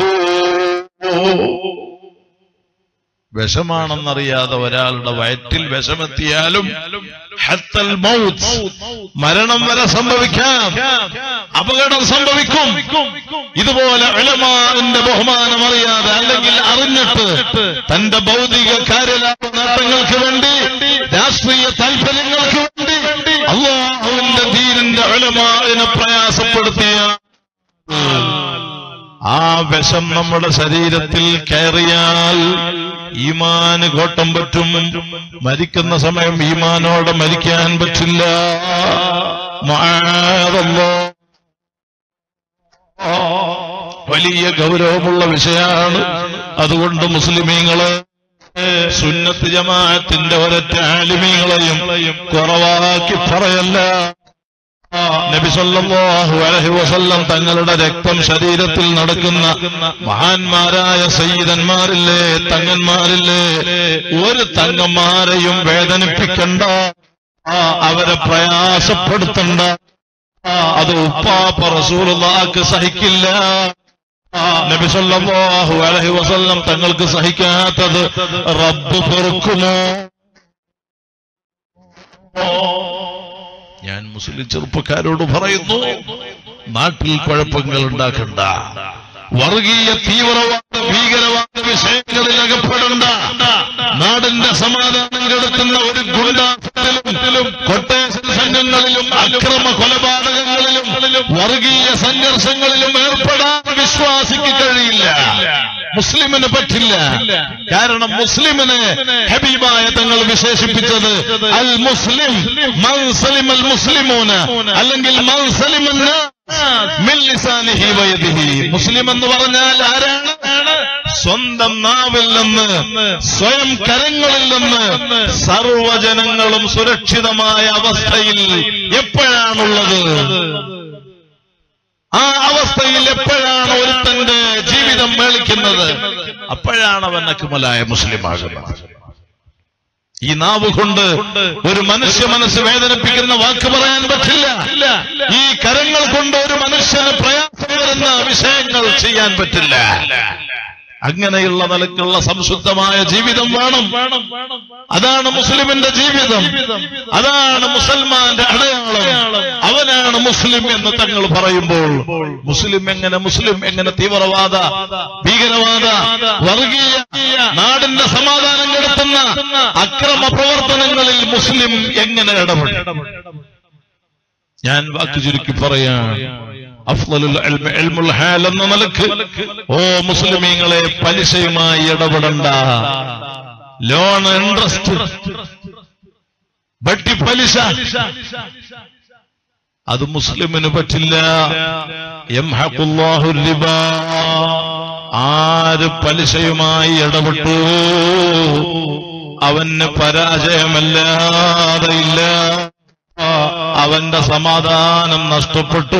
വിഷമാണെന്നറിയാതെ ഒരാളുടെ വയറ്റിൽ വിഷമെത്തിയാലും ഹത്തൽ മൗത്ത് മരണം വരെ സംഭവിക്കാം അപകടം സംഭവിക്കും ഇതുപോലെ ഉലമാന്റെ ബഹുമാനം അറിയാതെ അല്ലെങ്കിൽ അറിഞ്ഞിട്ട് തന്റെ ഭൗതിക കാര്യലാഭ നേട്ടങ്ങൾക്ക് വേണ്ടി രാഷ്ട്രീയ താല്പര്യങ്ങൾക്ക് വേണ്ടി അള്ളാഹുവിന്റെ ദീനിന്റെ ഉലമാനെ പ്രയാസപ്പെടുത്തിയ ആ വിഷം നമ്മുടെ ശരീരത്തിൽ കയറിയാൽ ഈമാന് കോട്ടം പറ്റും മരിക്കുന്ന സമയം ഈമാനോടെ മരിക്കാൻ പറ്റില്ല മഅാദല്ലാ. വലിയ ഗൗരവമുള്ള വിഷയമാണ് അതുകൊണ്ട് മുസ്ലിമീങ്ങള് സുന്നത്ത് ജമാഅത്തിന്റെ ഒരൊറ്റ ആലിമീങ്ങളെയും കുറവാക്കി പറയല്ല നബി സല്ലല്ലാഹു അലൈഹി വസല്ലം തങ്ങളുടെ രക്തം ശരീരത്തിൽ നടക്കുന്ന മഹാന്മാരായ സയ്യിദന്മാരില്ലേ തങ്ങന്മാരില്ലേ ഒരു തങ്ങന്മാരെയും വേദനിപ്പിക്കണ്ട അവരെ പ്രയാസപ്പെടുത്തണ്ട അത് ഉപ്പാപ്പ റസൂലുള്ളാഹിക്ക് സഹിക്കില്ല നബി സല്ലല്ലാഹു അലൈഹി വസല്ലം തങ്ങൾക്ക് സഹിക്കാത്തത് റബ്ബ് പൊറുക്കുമോ ഞാൻ മുസ്ലിം ചെറുപ്പക്കാരോട് പറയുന്നു നാട്ടിൽ കുഴപ്പങ്ങൾ ഉണ്ടാക്കണ്ട വർഗീയ തീവ്രവാദ ഭീകരവാദ വിഷയങ്ങളിൽ അകപ്പെടണ്ട നാടിന്റെ സമാധാനം കെടുത്തുന്ന ഒരു ഗുണ്ടാസത്തിലും കൊട്ടേഷൻ സംഘങ്ങളിലും അക്രമ കൊലപാതകങ്ങളിലും വർഗീയ സംഘർഷങ്ങളിലും ഏർപ്പെടാൻ വിശ്വാസിക്ക് കഴിയില്ല മുസ്ലിമിന് പറ്റില്ല കാരണം മുസ്ലിമിനെ ഹബീബായ തങ്ങൾ വിശേഷിപ്പിച്ചത് അൽ മുസ്ലിം മൻസലിം അൽ മുസ്ലിമൂന അല്ലെങ്കിൽ മൻസലിം മുസ്ലിം എന്ന് പറഞ്ഞാൽ ആരാണ് സ്വന്തം നാവിൽ നിന്ന് സ്വയം കരങ്ങളിൽ നിന്ന് സർവജനങ്ങളും സുരക്ഷിതമായ അവസ്ഥയിൽ എപ്പോഴാണുള്ളത് ആ അവസ്ഥയിൽ എപ്പോഴാണ് ഒരുത്തന്റെ ജീവിതം മേളിക്കുന്നത് അപ്പോഴാണ് അവൻ അക്കുമലായ മുസ്ലിമാകുന്നത് ഈ നാവ് കൊണ്ട് ഒരു മനുഷ്യ മനസ്സ് വേദനിപ്പിക്കുന്ന വാക്ക് പറയാൻ പറ്റില്ല ഈ കരങ്ങൾ കൊണ്ട് ഒരു മനുഷ്യന് പ്രയാസം വരുന്ന വിഷയങ്ങൾ ചെയ്യാൻ പറ്റില്ല അങ്ങനെയുള്ള നിലക്കുള്ള സംശുദ്ധമായ ജീവിതം വേണം അതാണ് മുസ്ലിമിന്റെ ജീവിതം അതാണ് മുസൽമാന്റെ അടയാളം അവനാണ് മുസ്ലിം എന്ന് തങ്ങൾ പറയുമ്പോൾ മുസ്ലിം എങ്ങനെ മുസ്ലിം എങ്ങനെ തീവ്രവാദ ഭീകരവാദ വർഗീയ നാടിന്റെ സമാധാനം കെടുത്തുന്ന അക്രമ പ്രവർത്തനങ്ങളിൽ മുസ്ലിം എങ്ങനെ ഇടപെടും ഞാൻ വാക്ക് ചുരുക്കി പറയാൻ അഫ്ളലുൽ ഇൽമി ഇൽമുൽ ഹാൽ എന്ന നിലക്ക് ഓ മുസ്ലിമീങ്ങളെ പലിശയുമായി ഇടപെടണ്ട ലോൺ ഇൻട്രസ്റ്റ് വട്ടി പലിശ അത് മുസ്ലിമിന് പറ്റില്ല യംഹഖുല്ലാഹു റിബ ആര് പലിശയുമായി ഇടപെട്ടു അവന് പരാജയമല്ലാതെ ഇല്ല അവന്റെ സമാധാനം നഷ്ടപ്പെട്ടു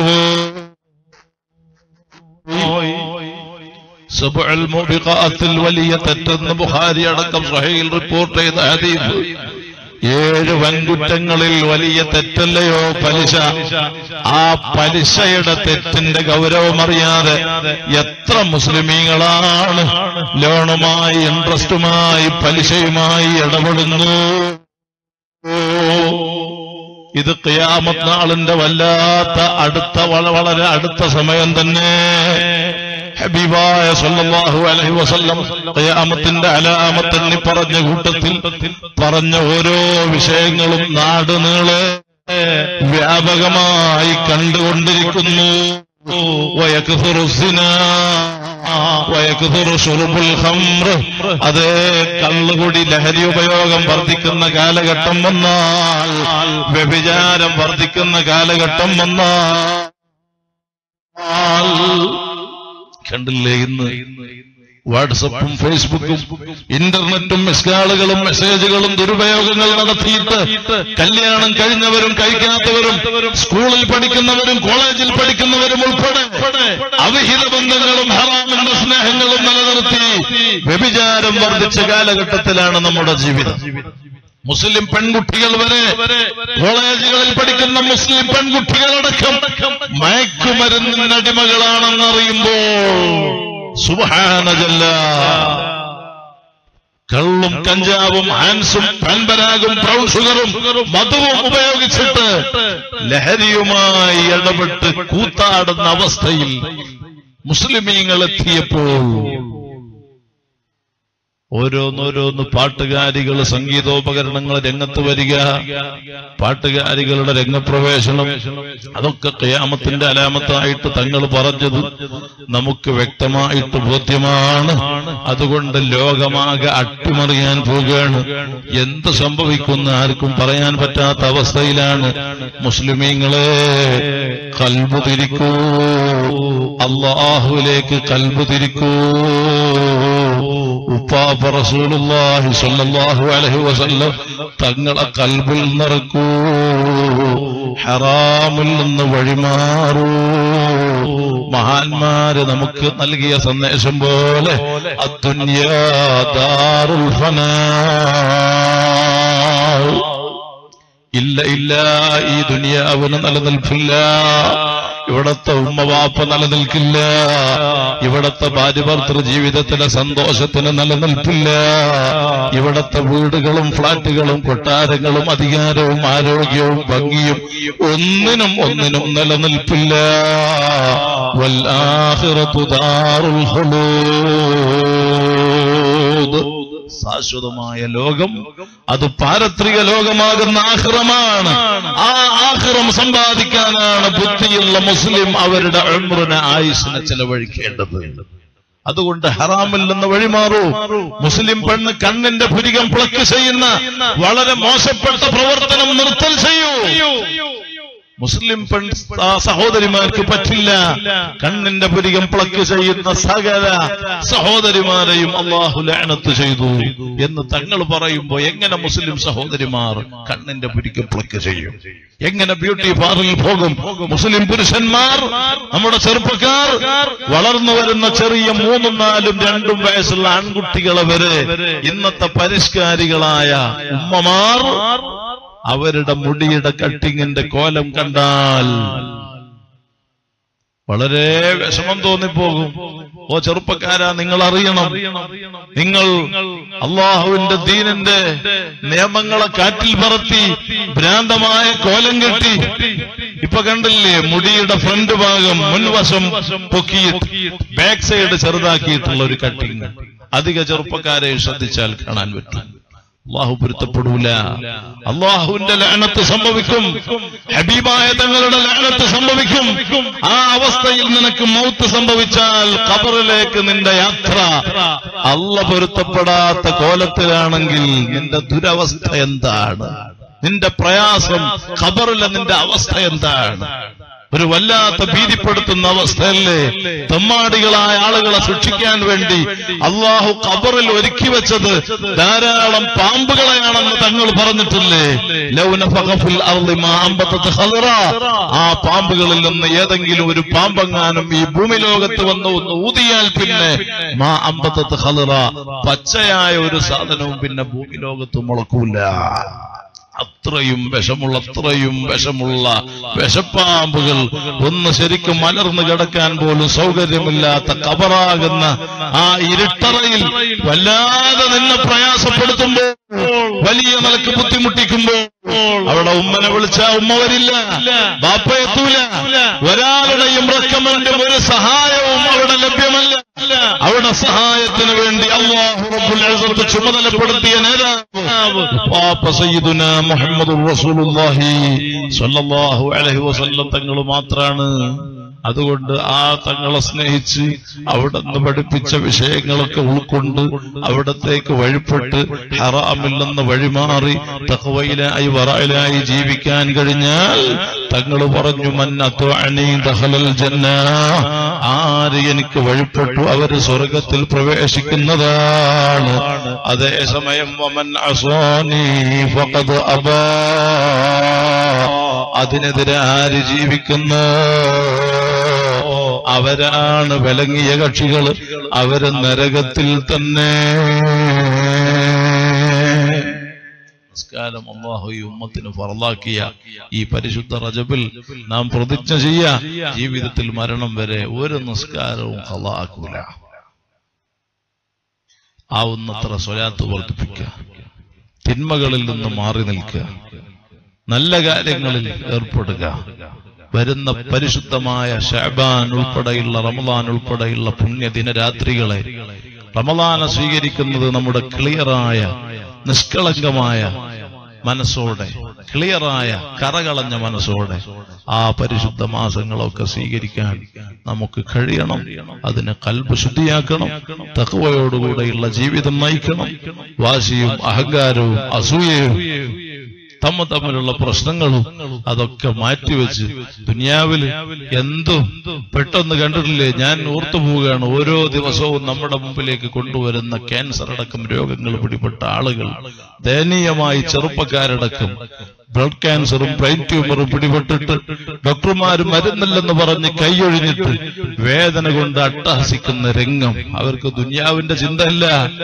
സബുൽ മുബിഖാത്തിൽ വലിയ തെറ്റെന്ന് ബുഖാരി അടക്കം സഹയിൽ റിപ്പോർട്ട് ചെയ്ത ഹദീസ് ഏഴ് വൻകുറ്റങ്ങളിൽ വലിയ തെറ്റല്ലയോ പലിശ ആ പലിശയുടെ തെറ്റിന്റെ ഗൗരവമറിയാതെ എത്ര മുസ്ലിമീങ്ങളാണ് ലോണുമായി ഇൻട്രസ്റ്റുമായി പലിശയുമായി ഇടപെടുന്നു ഇത് ഖിയാമത്ത് നാളിന്റെ വല്ലാത്ത അടുത്ത വള- വളരെ അടുത്ത സമയം തന്നെ ഹബീബായ സല്ലല്ലാഹു അലൈഹി വസല്ലം ഖിയാമത്തിന്റെ അലാമത്തെന്നി പറഞ്ഞ കൂട്ടത്തിൽ പറഞ്ഞ ഓരോ വിഷയങ്ങളും നാട് നീളെ വ്യാപകമായി കണ്ടുകൊണ്ടിരിക്കുന്നു വയക്ഫുറു സിനാ വയക്ഫുറു ശുർബുൽ ഖംർ അതേ കള്ളുകുടി ലഹരി ഉപയോഗം വർദ്ധിക്കുന്ന കാലഘട്ടം വന്നാൽ വ്യഭിചാരം വർദ്ധിക്കുന്ന കാലഘട്ടം വന്നാൽ കണ്ടില്ലേ ഇന്ന് വാട്സപ്പും ഫേസ്ബുക്കും ഇന്റർനെറ്റും മിസ്കാളുകളും മെസ്സേജുകളും ദുരുപയോഗങ്ങൾ നടത്തിയിട്ട് കല്യാണം കഴിഞ്ഞവരും കഴിക്കാത്തവരും സ്കൂളിൽ പഠിക്കുന്നവരും കോളേജിൽ പഠിക്കുന്നവരും ഉൾപ്പെടെ അവിഹിത ബന്ധങ്ങളും ഹറാമിന്റെ സ്നേഹങ്ങളും നിലനിർത്തി വ്യഭിചാരം വർദ്ധിച്ച കാലഘട്ടത്തിലാണ് നമ്മുടെ ജീവിതം മുസ്ലിം പെൺകുട്ടികൾ വരെ കോളേജുകളിൽ പഠിക്കുന്ന മുസ്ലിം പെൺകുട്ടികളടക്കം മയക്കുമരുന്നിന് അടിമകളാണെന്നറിയുമ്പോൾ സുബഹാനജല്ല കള്ളും കഞ്ചാവും ഹാൻസും പാൻപരാഗും ബ്രൗൺ ഷുഗറും മധുവും ഉപയോഗിച്ചിട്ട് ലഹരിയുമായി ഇടപെട്ട് കൂത്താടുന്ന അവസ്ഥയിൽ മുസ്ലിമീങ്ങൾ എത്തിയപ്പോൾ ഓരോന്നോരോന്ന് പാട്ടുകാരികൾ സംഗീതോപകരണങ്ങൾ രംഗത്ത് വരിക പാട്ടുകാരികളുടെ രംഗപ്രവേശനം അതൊക്കെ കയാമത്തിന്റെ അലാമത്തായിട്ട് തങ്ങൾ പറഞ്ഞത് നമുക്ക് വ്യക്തമായിട്ട് ബോധ്യമാണ് അതുകൊണ്ട് ലോകമാകെ അട്ടിമറിയാൻ പോവുകയാണ് എന്ത് സംഭവിക്കുന്ന ആർക്കും പറയാൻ പറ്റാത്ത അവസ്ഥയിലാണ് മുസ്ലിമീങ്ങളെ കൽബു തിരിക്കൂ അള്ളാഹുവിലേക്ക് കൽബു തിരിക്കൂ ഉപ്പാപ്പ റസൂലുള്ളാഹി സ്വല്ലല്ലാഹു അലൈഹി വസല്ലം തങ്ങളെ കൽബിൽ നിറക്കൂ ഹറാമിൽ നിന്ന് വഴിമാറൂ മഹാന്മാര് നമുക്ക് നൽകിയ സന്ദേശം പോലെ അദ്ദുന്യാ ദാറുൽ ഫനാ ഇല്ല ഇല്ല ഈ ദുനിയാവിന് നിലനിൽപ്പില്ല ഇവിടത്തെ ഉമ്മവാപ്പ നിലനിൽക്കില്ല ഇവിടത്തെ ഭാര്യഭർത്തൃ ജീവിതത്തിലെ സന്തോഷത്തിന് നിലനിൽപ്പില്ല ഇവിടത്തെ വീടുകളും ഫ്ളാറ്റുകളും കൊട്ടാരങ്ങളും അധികാരവും ആരോഗ്യവും ഭംഗിയും ഒന്നിനും ഒന്നിനും നിലനിൽപ്പില്ല വല്ലാഹിറത്തു ദാറുൽ ഖുലൂദ് ശാശ്വതമായ ലോകം അത് പാരത്രിക ലോകമാകുന്ന ആഹ്റമാണ് ആ ആഹ്റം സമ്പാദിക്കാനാണ് ബുദ്ധിയുള്ള മുസ്ലിം അവരുടെ അഴുമുറിന് ആയുസിനെ ചെലവഴിക്കേണ്ടത് അതുകൊണ്ട് ഹറാമിൽ നിന്ന് വഴിമാറൂ മുസ്ലിം പെണ്ണ് കണ്ണിന്റെ ഭുരികം പ്ലക്ക് ചെയ്യുന്ന വളരെ മോശപ്പെട്ട പ്രവർത്തനം നിർത്തൽ ചെയ്യൂ മുസ്ലിം പെൺ ആ സഹോദരിമാർക്ക് പറ്റില്ല കണ്ണിന്റെ പുരികം പ്ലക്ക് ചെയ്യുന്ന സകല സഹോദരിമാരെയും അള്ളാഹു ലാനത്ത് ചെയ്തു എന്ന് തങ്ങൾ പറയുമ്പോ എങ്ങനെ മുസ്ലിം സഹോദരിമാർ കണ്ണിന്റെ പുരികം പ്ലക്ക് ചെയ്യും എങ്ങനെ ബ്യൂട്ടി പാർലറിൽ പോകും മുസ്ലിം പുരുഷന്മാർ നമ്മുടെ ചെറുപ്പക്കാർ വളർന്നു വരുന്ന ചെറിയ മൂന്നും നാലും രണ്ടും വയസ്സുള്ള ആൺകുട്ടികളെ വരെ ഇന്നത്തെ പരിഷ്കാരികളായ ഉമ്മമാർ അവരുടെ മുടിയുടെ കട്ടിങ്ങിന്റെ കോലം കണ്ടാൽ വളരെ വിഷമം തോന്നിപ്പോകും ഓ ചെറുപ്പക്കാരാ നിങ്ങൾ അറിയണം നിങ്ങൾ അള്ളാഹുവിന്റെ ദീനിന്റെ നിയമങ്ങളെ കാറ്റിൽ പറത്തി ഭ്രാന്തമായ കോലം കെട്ടി ഇപ്പൊ കണ്ടില്ലേ മുടിയുടെ ഫ്രണ്ട് ഭാഗം മുൻവശം പൊക്കിയിട്ട് ബാക്ക് സൈഡ് ചെറുതാക്കിയിട്ടുള്ള ഒരു കട്ടിങ് അധിക ചെറുപ്പക്കാരെ ശ്രദ്ധിച്ചാൽ കാണാൻ പറ്റും അള്ളാഹു പൊരുത്തപ്പെടൂല അള്ളാഹുവിന്റെ ലാനത്ത് സംഭവിക്കും ഹബീബായ തങ്ങളുടെ ലാനത്ത് സംഭവിക്കും ആ അവസ്ഥയിൽ നിനക്ക് മൗത്ത് സംഭവിച്ചാൽ ഖബറിലേക്ക് നിന്റെ യാത്ര അല്ല പൊരുത്തപ്പെടാത്ത കോലത്തിലാണെങ്കിൽ നിന്റെ ദുരവസ്ഥ എന്താണ് നിന്റെ പ്രയാസം ഖബറിലെ നിന്റെ അവസ്ഥ എന്താണ് ഒരു വല്ലാത്ത ഭീതിപ്പെടുത്തുന്ന അവസ്ഥയല്ലേ തെമ്മാടികളായ ആളുകളെ സൂക്ഷിക്കാൻ വേണ്ടി അള്ളാഹു ഖബറിൽ ഒരുക്കി വെച്ചത് ധാരാളം പാമ്പുകളെയാണെന്ന് തങ്ങൾ പറഞ്ഞിട്ടില്ലേ ലൗന ഫഖഫിൽ അർളി മാ അമ്പത്തത്ത് ഖദറ. ആ പാമ്പുകളിൽ നിന്ന് ഏതെങ്കിലും ഒരു പാമ്പെങ്ങാനും ഈ ഭൂമി ലോകത്ത് വന്ന് ഒന്ന് ഊതിയാൽ പിന്നെ മാ അമ്പത്തത്ത് ഖദറ. പച്ചയായ ഒരു സാധനവും പിന്നെ ഭൂമി ലോകത്ത് മുളക്കൂല അത്രയും വിഷമുള്ള അത്രയും വിഷമുള്ള വിഷപ്പാമ്പുകൾ ഒന്ന് ശരിക്കും മലർന്നു കിടക്കാൻ പോലും സൗകര്യമില്ലാത്ത കബറാകുന്ന ആ ഇരുട്ടറയിൽ വല്ലാതെ നിന്നെ പ്രയാസപ്പെടുത്തുമ്പോൾ വലിയ നിലക്ക് ബുദ്ധിമുട്ടിക്കുമ്പോൾ അവിടെ ഉമ്മനെ വിളിച്ച ഉമ്മ വരില്ല ബാപ്പ എത്തൂല ഒരാളുടെയും റെക്കമെൻഡും ഒരു സഹായവും അവിടെ ലഭ്യമല്ല അവിടെ സഹായത്തിന് വേണ്ടി അള്ളാഹു റബ്ബുൽ ഇസ്സത്ത് ചുമതലപ്പെടുത്തിയ നേതാവ് പാപ്പ സയ്യിദുന മുഹമ്മദ് റസൂലുള്ളാഹി സ്വല്ലല്ലാഹു അലൈഹി വസല്ലം തങ്ങൾ മാത്രാണ് അതുകൊണ്ട് ആ തങ്ങളെ സ്നേഹിച്ച് അവിടെ നിന്ന് പഠിപ്പിച്ച വിഷയങ്ങളൊക്കെ ഉൾക്കൊണ്ട് അവിടത്തേക്ക് വഴിപ്പെട്ട് ഹറാമിൽ നിന്ന് വഴിമാറി തഹവയിലായി വറയിലായി ജീവിക്കാൻ കഴിഞ്ഞാൽ തങ്ങൾ പറഞ്ഞു മന്നത്വഅനി ദഖലൽ ജന്ന ആര് എനിക്ക് വഴിപ്പെട്ടു അവര് സ്വർഗത്തിൽ പ്രവേശിക്കുന്നതാണ് അതേസമയം വമൻ അസാനി ഫഖദ് അബാ അതിനെതിരെ ആര് ജീവിക്കുന്നു അവരാണ് വിലങ്ങിയ കക്ഷികൾ അവര് നരകത്തിൽ തന്നെ നമസ്കാരം അള്ളാഹു ഈ ഉമ്മത്തിന് ഫറലാക്കിയ ഈ പരിശുദ്ധ റജബിൽ നാം പ്രതിജ്ഞ ചെയ്യ ജീവിതത്തിൽ മരണം വരെ ഒരു നിസ്കാരവും ഹലാക്കൂല ആവുന്നത്ര സ്വലാത്ത് വർദ്ധിപ്പിക്കുക തിന്മകളിൽ നിന്ന് മാറി നിൽക്കുക നല്ല കാര്യങ്ങളിൽ ഏർപ്പെടുക വരുന്ന പരിശുദ്ധമായ ഷാബാൻ ഉൾപ്പെടെയുള്ള റമദാൻ ഉൾപ്പെടെയുള്ള പുണ്യദിനരാത്രികളെ റമദാനെ സ്വീകരിക്കുന്നത് നമ്മുടെ ക്ലിയറായ നിഷ്കളങ്കമായ മനസ്സോടെ ക്ലിയറായ കറകളഞ്ഞ മനസ്സോടെ ആ പരിശുദ്ധ മാസങ്ങളൊക്കെ സ്വീകരിക്കാൻ നമുക്ക് കഴിയണം അതിനെ കൽബ് ശുദ്ധിയാക്കണം തക്കവയോടുകൂടെയുള്ള ജീവിതം നയിക്കണം വാശിയും അഹങ്കാരവും അസൂയയും തമ്മ തമ്മിലുള്ള പ്രശ്നങ്ങളും അതൊക്കെ മാറ്റിവെച്ച് ദുനിയാവില് എന്തും പെട്ടെന്ന് കണ്ടിട്ടില്ലേ ഞാൻ ഓർത്തു പോവുകയാണ് ഓരോ ദിവസവും നമ്മുടെ മുമ്പിലേക്ക് കൊണ്ടുവരുന്ന ക്യാൻസർ അടക്കം രോഗങ്ങൾ പിടിപെട്ട ആളുകൾ ദയനീയമായി ചെറുപ്പക്കാരടക്കം ബ്ലഡ് ക്യാൻസറും ബ്രെയിൻ ട്യൂമറും പിടിപെട്ടിട്ട് ഡോക്ടർമാർ മരുന്നില്ലെന്ന് പറഞ്ഞ് കൈയൊഴിഞ്ഞിട്ട് വേദന കൊണ്ട് അട്ടഹസിക്കുന്ന രംഗം അവർക്ക് ദുനിയാവിന്റെ ചിന്തയില്ല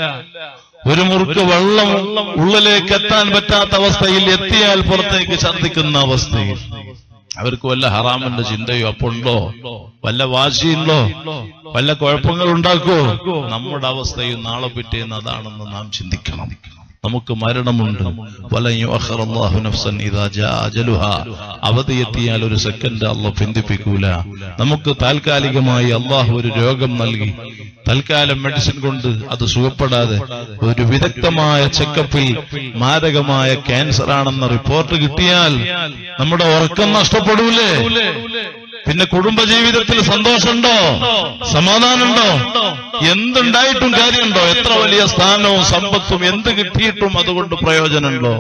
ഒരു മുറുക്ക് വെള്ളം ഉള്ളിലേക്ക് എത്താൻ പറ്റാത്ത അവസ്ഥയിൽ എത്തിയാൽ പുറത്തേക്ക് ഛർദ്ദിക്കുന്ന അവസ്ഥയിൽ അവർക്ക് വല്ല ഹറാമിന്റെ ചിന്തയോ അപ്പുണ്ടോ വല്ല വാശിയുണ്ടോ വല്ല കുഴപ്പങ്ങൾ ഉണ്ടാക്കോ നമ്മുടെ അവസ്ഥയും നാളെ പിറ്റേന്ന് അതാണെന്ന് നാം ചിന്തിക്കണം നമുക്ക് മരണമുണ്ട് വലൻ യുഅഖിറല്ലാഹു നഫ്സൻ ഇദാ ജാ അജലുഹാ അവധി എത്തിയാൽ ഒരു സെക്കൻഡ് അള്ളാഹ് പിന്തിപ്പിക്കൂല നമുക്ക് താൽക്കാലികമായി അള്ളാഹു ഒരു രോഗം നൽകി തൽക്കാലം മെഡിസിൻ കൊണ്ട് അത് സുഖപ്പെടാതെ ഒരു വിദഗ്ധമായ ചെക്കപ്പിൽ മാരകമായ ക്യാൻസർ ആണെന്ന റിപ്പോർട്ട് കിട്ടിയാൽ നമ്മുടെ ഉറക്കം നഷ്ടപ്പെടൂലേ പിന്നെ കുടുംബജീവിതത്തിൽ സന്തോഷമുണ്ടോ സമാധാനമുണ്ടോ എന്തുണ്ടായിട്ടും കാര്യമുണ്ടോ എത്ര വലിയ സ്ഥാനവും സമ്പത്തും എന്ത് കിട്ടിയിട്ടും അതുകൊണ്ട് പ്രയോജനമുണ്ടോ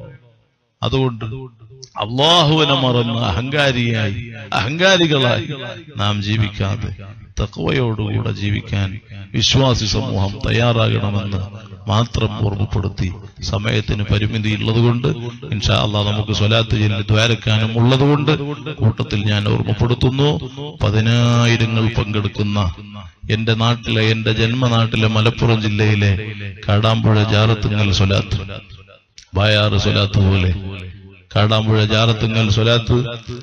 അതുകൊണ്ട് അള്ളാഹുവിനെ മറന്ന് അഹങ്കാരിയായി അഹങ്കാരികളായി നാം ജീവിക്കാതെ തക്കവയോടുകൂടെ ജീവിക്കാൻ വിശ്വാസി സമൂഹം തയ്യാറാകണമെന്ന് മാത്രം ഓർമ്മപ്പെടുത്തി സമയത്തിന് പരിമിതി ഉള്ളതുകൊണ്ട് ഇൻഷാ അള്ളാ നമുക്ക് സ്വലാത്ത് ചെല്ലി ദ്വാരക്കാനും ഉള്ളതുകൊണ്ട് കൂട്ടത്തിൽ ഞാൻ ഓർമ്മപ്പെടുത്തുന്നു പതിനായിരങ്ങൾ പങ്കെടുക്കുന്ന എന്റെ നാട്ടിലെ എന്റെ ജന്മനാട്ടിലെ മലപ്പുറം ജില്ലയിലെ കാടാമ്പുഴ ജാറത്തുങ്ങൽ സ്വലാത്ത് ബായാറ് സ്വലാത്ത് പോലെ കാടാമ്പുഴ ജാറത്തുങ്ങൽ സ്വലാത്ത്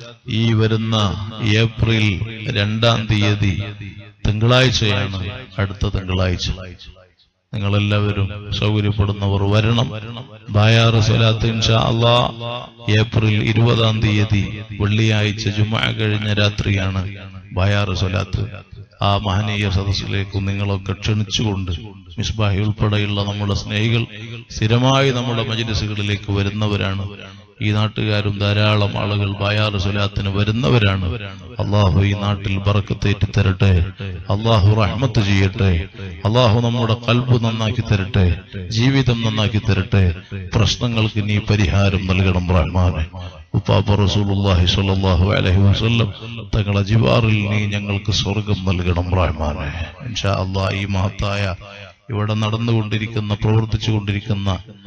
ഈ വരുന്ന ഏപ്രിൽ രണ്ടാം തീയതി തിങ്കളാഴ്ചയാണ് അടുത്ത തിങ്കളാഴ്ച നിങ്ങളെല്ലാവരും സൗകര്യപ്പെടുന്നവർ വരണം ബായാറ് സ്വലാത്ത് ഇൻഷാ അള്ളാ ഏപ്രിൽ ഇരുപതാം തീയതി വെള്ളിയാഴ്ച ജുമ കഴിഞ്ഞ രാത്രിയാണ് ബായാറ് സ്വലാത്ത് ആ മഹനീയ സദസ്സിലേക്ക് നിങ്ങളൊക്കെ ക്ഷണിച്ചുകൊണ്ട് മിസ്ബാഹി ഉൾപ്പെടെയുള്ള നമ്മുടെ സ്നേഹികൾ സ്ഥിരമായി നമ്മുടെ മജിലിസുകളിലേക്ക് വരുന്നവരാണ് ഈ നാട്ടുകാരും ധാരാളം ആളുകൾ ബായാറ് സ്വലാത്തിന് വരുന്നവരാണ് അള്ളാഹു ഈ നാട്ടിൽ ബറക്കത്തേറ്റി തരട്ടെ അള്ളാഹു റഹ്മത്ത് ചെയ്യട്ടെ അള്ളാഹു നമ്മുടെ കൽബ് നന്നാക്കി തരട്ടെ ജീവിതം നന്നാക്കി തരട്ടെ പ്രശ്നങ്ങൾക്ക് നീ പരിഹാരം നൽകണം റഹ്മാനെ ഉപ്പാപ്പ റസൂലുള്ളാഹി സ്വല്ലല്ലാഹു അലൈഹി വസല്ലം തങ്ങളെ ജിവാറിൽ നീ ഞങ്ങൾക്ക് സ്വർഗം നൽകണം റഹ്മാനെ ഇൻഷാ അള്ളാഹ് ഈ മഹത്തായ ഇവിടെ നടന്നുകൊണ്ടിരിക്കുന്ന പ്രവർത്തിച്ചുകൊണ്ടിരിക്കുന്ന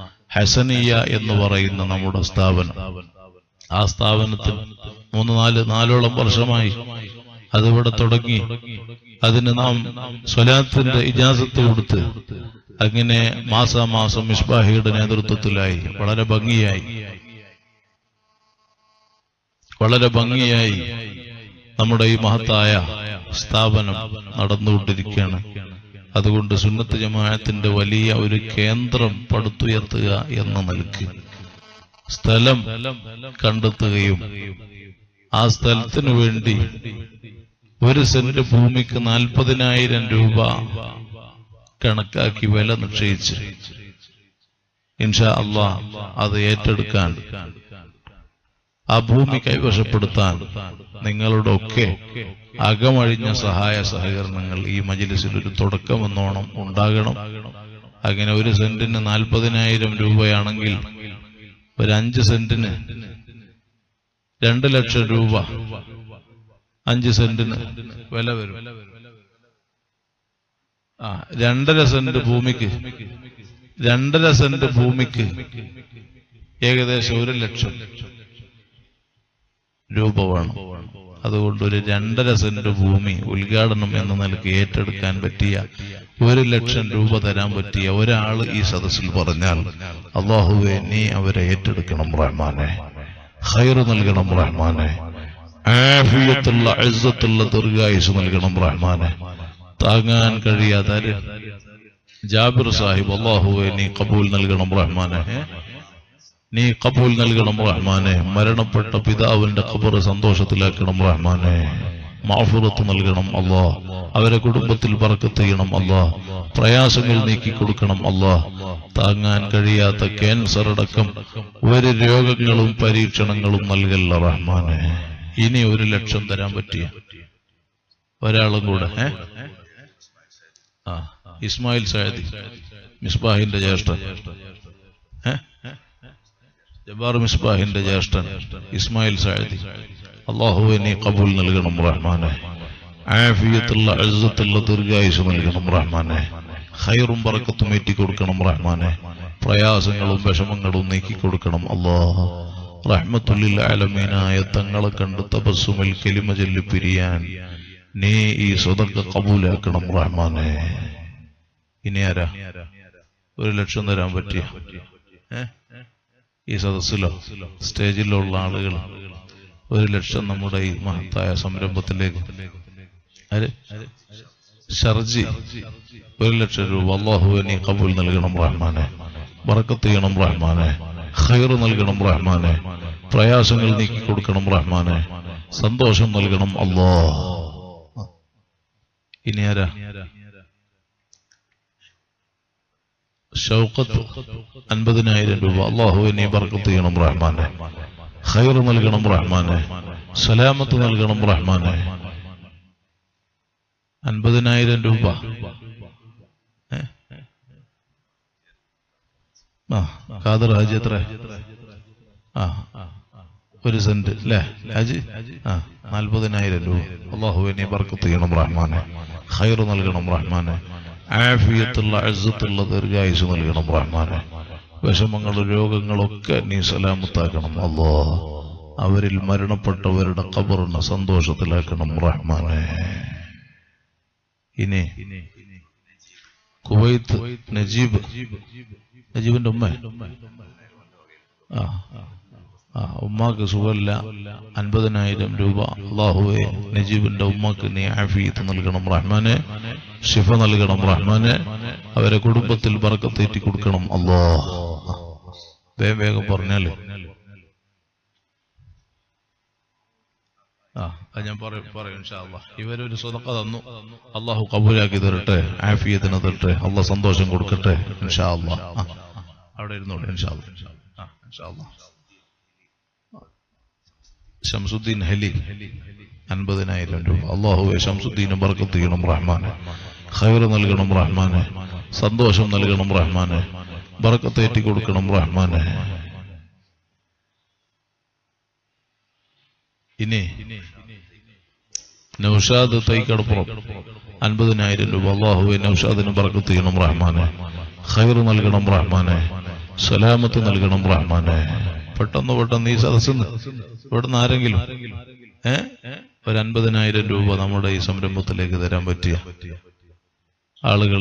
ഹസനിയ എന്ന് പറയുന്ന നമ്മുടെ സ്ഥാപനം ആ സ്ഥാപനത്തിൽ മൂന്ന് നാല് നാലോളം വർഷമായി അതിവിടെ തുടങ്ങി അതിന് നാം സ്വലാത്തിന്റെ ഇജാസത്ത് കൊടുത്ത് അങ്ങനെ മാസാമാസം മിസ്ബാഹിയുടെ നേതൃത്വത്തിലായി വളരെ ഭംഗിയായി വളരെ ഭംഗിയായി നമ്മുടെ ഈ മഹത്തായ സ്ഥാപനം നടന്നുകൊണ്ടിരിക്കുകയാണ് അതുകൊണ്ട് സുന്നത്ത് ജമാഅത്തിന്റെ വലിയ ഒരു കേന്ദ്രം പടുത്തുയർത്തുക എന്ന നിലക്ക് സ്ഥലം കണ്ടെത്തുകയും ആ സ്ഥലത്തിനു വേണ്ടി ഒരു സെന്റ് ഭൂമിക്ക് നാൽപ്പതിനായിരം രൂപ കണക്കാക്കി വില നിശ്ചയിച്ച് ഇൻഷാ അള്ളാ അത് ഏറ്റെടുക്കാൻ ആ ഭൂമി കൈവശപ്പെടുത്താൻ നിങ്ങളുടെ ഒക്കെ അകമഴിഞ്ഞ സഹായ സഹകരണങ്ങൾ ഈ മജിലിസിൽ ഒരു തുടക്കമെന്നോണം ഉണ്ടാകണം അങ്ങനെ ഒരു സെന്റിന് നാൽപ്പതിനായിരം രൂപയാണെങ്കിൽ ഒരു അഞ്ച് സെന്റിന് രണ്ട് ലക്ഷം രൂപ അഞ്ച് സെന്റിന് വില വരും ആ രണ്ടര സെന്റ് ഭൂമിക്ക് രണ്ടര സെന്റ് ഭൂമിക്ക് ഏകദേശം ഒരു ലക്ഷം രൂപ വേണം അതുകൊണ്ട് ഒരു രണ്ടര സെന്റ് ഭൂമി ഉദ്ഘാടനം എന്ന നിലയ്ക്ക് ഏറ്റെടുക്കാൻ പറ്റിയ ഒരു ലക്ഷം രൂപ തരാൻ പറ്റിയ ഒരാൾ ഈ സദസ്സിൽ പറഞ്ഞാൽ അള്ളാഹുവെ നീ അവരെ ഏറ്റെടുക്കണം റഹ്മാനെ ഹൈറ് നൽകണം റഹ്മാനെ ആഫിയത്തുള്ള ഇസ്സത്തുള്ള ദീർഘായുസ് നൽകണം റഹ്മാനെ താങ്ങാൻ കഴിയാതെ ജാബിർ സാഹിബ് അള്ളാഹുവെ നീ കബൂൽ നൽകണം റഹ്മാനെ നീ കബൂൽ നൽകണം റഹ്മാനെ മരണപ്പെട്ട പിതാവിന്റെ ഖബർ സന്തോഷത്തിലാക്കണം റഹ്മാനെ മാഫുറത്ത് നൽകണം അല്ലാ അവരെ കുടുംബത്തിൽ പറക്കത്ത് ചെയ്യണം അല്ലാ പ്രയാസങ്ങൾ നീക്കി കൊടുക്കണം അല്ലാ താങ്ങാൻ കഴിയാത്ത ക്യാൻസർ അടക്കം ഒരു രോഗങ്ങളും പരീക്ഷണങ്ങളും നൽകല്ല റഹ്മാനെ ഇനി ഒരു ലക്ഷം തരാൻ പറ്റിയ ഒരാളും കൂടെ ഏ ആ ഇസ്മായിൽ സയദി മിസ്ബാഹിന്റെ ജ്യേഷ്ഠൻ ഏ ജബ്ബാർ മിസ്ബാഹിന്റെ ജ്യേഷ്ഠൻ ഇസ്മായിൽ സായദി അള്ളാഹുവെ നീ കബൂൽ നൽകണം റഹ്മാനെ ആഫിയത്തുള്ള അഴുത്തുള്ള ദീർഘായുസ് നൽകണം റഹ്മാനെ ഖൈറും പറക്കത്തും ഏറ്റി കൊടുക്കണം റഹ്മാനെ പ്രയാസങ്ങളും വിഷമങ്ങളും നീക്കി കൊടുക്കണം അള്ളാഹ് റഹ്മത്തുല്ലിൽ ആലമീനായ തങ്ങളെ കണ്ട് തപസ്സുമിൽ കെലിമ ചൊല്ലി പിരിയാൻ നീ ഈ സ്വതക്ക കബൂലാക്കണം റഹ്മാനെ ഇനി ആരാ ഒരു ലക്ഷം തരാൻ പറ്റിയ ഏ ഈ സദസ്സിലോ സ്റ്റേജിലോ ഉള്ള ആളുകൾ ഒരു ലക്ഷം നമ്മുടെ ഈ മഹത്തായ സംരംഭത്തിലേക്ക് ആര് ഷർജി ഒരു ലക്ഷം രൂപ അള്ളാഹുവെ നീ കബൂൽ നൽകണം റഹ്മാനെ ബറക്കത്ത് ചെയ്യണം റഹ്മാനെ ഖൈർ നൽകണം റഹ്മാനെ പ്രയാസങ്ങൾ നീക്കി കൊടുക്കണം റഹ്മാനെ സന്തോഷം നൽകണം അല്ലാ ഇനി ആരാ ഷൗക്കത്ത് അൻപതിനായിരം രൂപ അള്ളാഹുവെ നീ ബർക്കത്ത് ചെയ്യണം റഹ്മാനെ ഖൈർ നൽകണം റഹ്മാനെ സലാമത്ത് നൽകണം റഹ്മാനെ അൻപതിനായിരം രൂപ ഏ? ആ ഖാദർ ഹാജി എത്ര ആ ഒരു സെന്റ് അല്ലേ ഹാജി ആ നാൽപ്പതിനായിരം രൂപ അള്ളാഹുവെ നീ ബർക്കത്ത് ചെയ്യണം റഹ്മാനെ ഖൈർ നൽകണം റഹ്മാനെ ആഫിയത്തുള്ള അഴുത്തുള്ള ദീർഘായുസ് നൽകണം റഹ്മാനെ വിഷമങ്ങളും രോഗങ്ങളൊക്കെ നീ സലാമത്താക്കണം അല്ലോ അവരിൽ മരണപ്പെട്ടവരുടെ കബറിനെ സന്തോഷത്തിലാക്കണം റഹ്മാനെ ഇനി കുവൈത്ത് നജീബ് നജീബിന്റെ ഉമ്മ ആ ആ ഉമ്മാക്ക് സുഖമില്ല അൻപതിനായിരം രൂപ അള്ളാഹുവെ നജീബിന്റെ ഉമ്മക്ക് നീ ആഫിയത്ത് നൽകണം റഹ്മാനെ ഷിഫ നൽകണം റഹ്മാനെ അവരെ കുടുംബത്തിൽ ബർക്കത്തേറ്റി കൊടുക്കണം അല്ലോ വേഗം വേഗം പറഞ്ഞാല് ആ അത് ഞാൻ പറയും പറയും ഇൻഷാ അല്ലാ ഇവരൊരു സ്വതക്ക തന്നു അള്ളാഹു കബൂലാക്കി തരട്ടെ ആഫിയത്തിന് തരട്ടെ അള്ളാഹ് സന്തോഷം കൊടുക്കട്ടെ ഇൻഷാ അല്ലാ ആ, അവിടെ ഇരുന്നോളൂ ഇൻഷാ അല്ലാ ആ, ഇൻഷാ അല്ലാ ഷംസുദ്ദീൻ ഹലി അൻപതിനായിരം രൂപ അള്ളാഹുവെ ഷംസുദ്ദീന് ബർക്കത്ത് ചെയ്യണം റഹ്മാനെ ഖൈർ നൽകണം റഹ്മാനെ സന്തോഷം നൽകണം റഹ്മാനെ ബർക്കത്തേറ്റി കൊടുക്കണം റഹ്മാനെ ഇനി നൗഷാദ് തൈക്കടപ്പുറം അൻപതിനായിരം രൂപ അള്ളാഹുവെ നൗഷാദിന് ബർക്കത്ത് ചെയ്യണം റഹ്മാനെ ഖൈർ നൽകണം റഹ്മാനെ സലാമത്ത് നൽകണം റഹ്മാനെ പെട്ടെന്ന് പെട്ടെന്ന് ഈ സദസ്സിന്ന് ഇവിടുന്ന് ആരെങ്കിലും ഏ ഒരു അൻപതിനായിരം രൂപ നമ്മുടെ ഈ സംരംഭത്തിലേക്ക് തരാൻ പറ്റിയ ആളുകൾ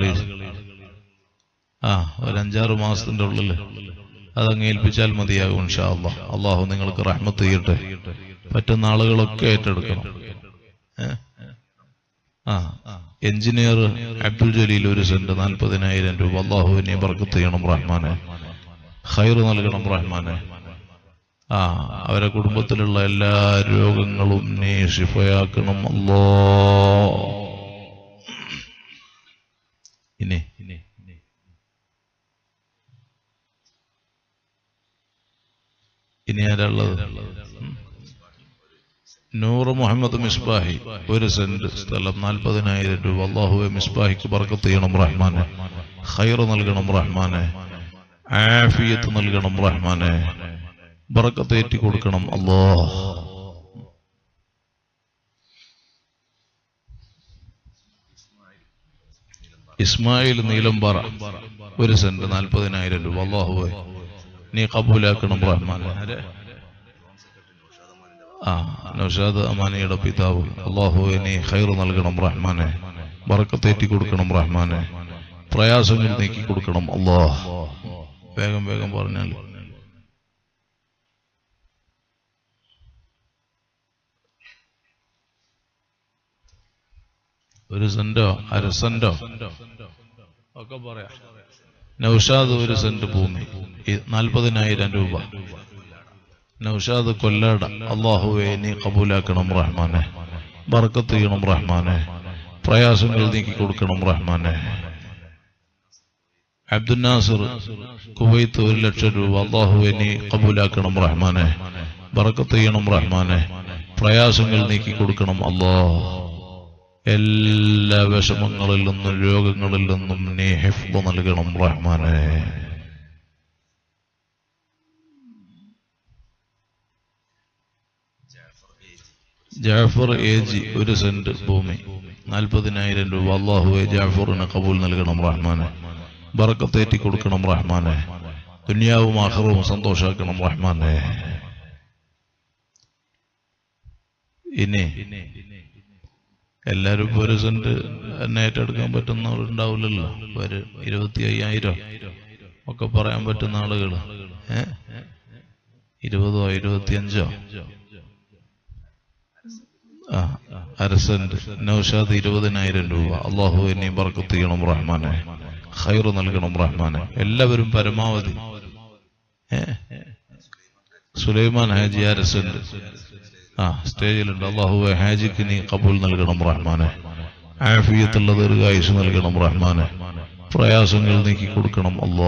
ആ ഒരു അഞ്ചാറ് മാസത്തിന്റെ ഉള്ളിൽ അതങ്ങ് ഏൽപ്പിച്ചാൽ മതിയാകും ഇൻഷാ അള്ളാഹ് അള്ളാഹു നിങ്ങൾക്ക് റഹ്മത്ത് ചെയ്യട്ടെ പറ്റുന്ന ആളുകളൊക്കെ ഏറ്റെടുക്കണം ഏ? ആ എഞ്ചിനീയർ അബ്ദുൽ ജലീൽ ഒരു സെന്റ് നാൽപ്പതിനായിരം രൂപ അള്ളാഹുവിനെ ബർക്കത്ത് ചെയ്യണം റഹ്മാനെ ഖൈർ നൽകണം റഹ്മാനെ ആ അവരെ കുടുംബത്തിലുള്ള എല്ലാ രോഗങ്ങളും നീ ഷിഫയാക്കണം അല്ലോ ഇനി ഇനി ആരാളുള്ളത് ഉം. നൂറ് മുഹമ്മദ് മിസ്ബാഹി ഒരു സെന്റ് സ്ഥലം നാൽപ്പതിനായിരം രൂപ അള്ളാഹുവെ മിസ്ബാഹിക്ക് ബർക്കത്ത് ചെയ്യണം റഹ്മാനെ ഖൈർ നൽകണം റഹ്മാനെ ആഫിയത്ത് നൽകണം റഹ്മാനെ ബറക്കത്ത് ഏറ്റി കൊടുക്കണം അല്ലോ ഇസ്മായിൽ നീലംപാറ ഒരു സെന്റ് നാൽപ്പതിനായിരം രൂപ അള്ളാഹുവെ നീ കബൂലാക്കണം റഹ്മാനെ ആരെ? ആ നൗഷാദ് അമാനിയുടെ പിതാവ് അള്ളാഹുവെ നീ ഖൈർ നൽകണം റഹ്മാനെ ബറക്കത്തേറ്റി കൊടുക്കണം റഹ്മാനെ പ്രയാസങ്ങൾ നീക്കി കൊടുക്കണം അള്ളാഹ് വേഗം വേഗം പറഞ്ഞാൽ ഒരു സെന്റോ അര സെന്റോ ഒക്കെ പറയാം നൗഷാദ് ഒരു സെന്റ് ഭൂമി ഈ നാൽപ്പതിനായിരം രൂപ നൗഷാദ് കൊല്ലാട അള്ളാഹുവെ നീ കബൂലാക്കണം റഹ്മാനെ ബർക്കത്ത് ചെയ്യണം റഹ്മാനെ പ്രയാസങ്ങൾ നീക്കി കൊടുക്കണം റഹ്മാനെ അബ്ദുൽ നാസർ കുവൈത്ത് ഒരു ലക്ഷം രൂപ അള്ളാഹുവെ നീ കബൂലാക്കണം റഹ്മാനെ ബർക്കത്ത് ചെയ്യണം റഹ്മാനെ പ്രയാസങ്ങൾ നീക്കി കൊടുക്കണം അല്ലാ എല്ലാ വിഷമങ്ങളിൽ നിന്നും രോഗങ്ങളിൽ നിന്നും നീ ഹിഫ്ബ് നൽകണം റഹ്മാനെ ജാഫർ എ ജി ഒരു സെന്റ് ഭൂമി നാൽപ്പതിനായിരം രൂപ അള്ളാഹുവെ ജാഫറിന് കബൂൽ നൽകണം റഹ്മാനെ ബറക്കത്തേറ്റി കൊടുക്കണം റഹ്മാനെ ദുനിയാവും ആഹ്റവും സന്തോഷാക്കണം റഹ്മാനെ ഇനി എല്ലാരും ഇപ്പൊ ഒരു സെന്റ് എന്നെ ഏറ്റെടുക്കാൻ പറ്റുന്നവരുണ്ടാവില്ലല്ലോ ഒരു ഇരുപത്തി അയ്യായിരം ഒക്കെ പറയാൻ പറ്റുന്ന ആളുകൾ ഏ ഇരുപതോ ഇരുപത്തിയഞ്ചോ ആ അരസെന്റ് നൌഷാദ് ഇരുപതിനായിരം രൂപ അള്ളാഹു എന്നെ ബർക്കത്ത് ചെയ്യണം റഹ്മാനെ ഖൈറ് നൽകണം റഹ്മാനെ എല്ലാവരും പരമാവധി ഏ സുലൈമാൻ ഹാജി അരസെന്റ് ആ സ്റ്റേജിലുണ്ട് അള്ളാഹു ഹാജിക്ക് നീ കബൂൽ നൽകണം റഹ്മാനെ ആഫിയത്തുള്ള ദീർഘായുസ് നൽകണം റഹ്മാനെ പ്രയാസങ്ങൾ നീക്കി കൊടുക്കണം അല്ലോ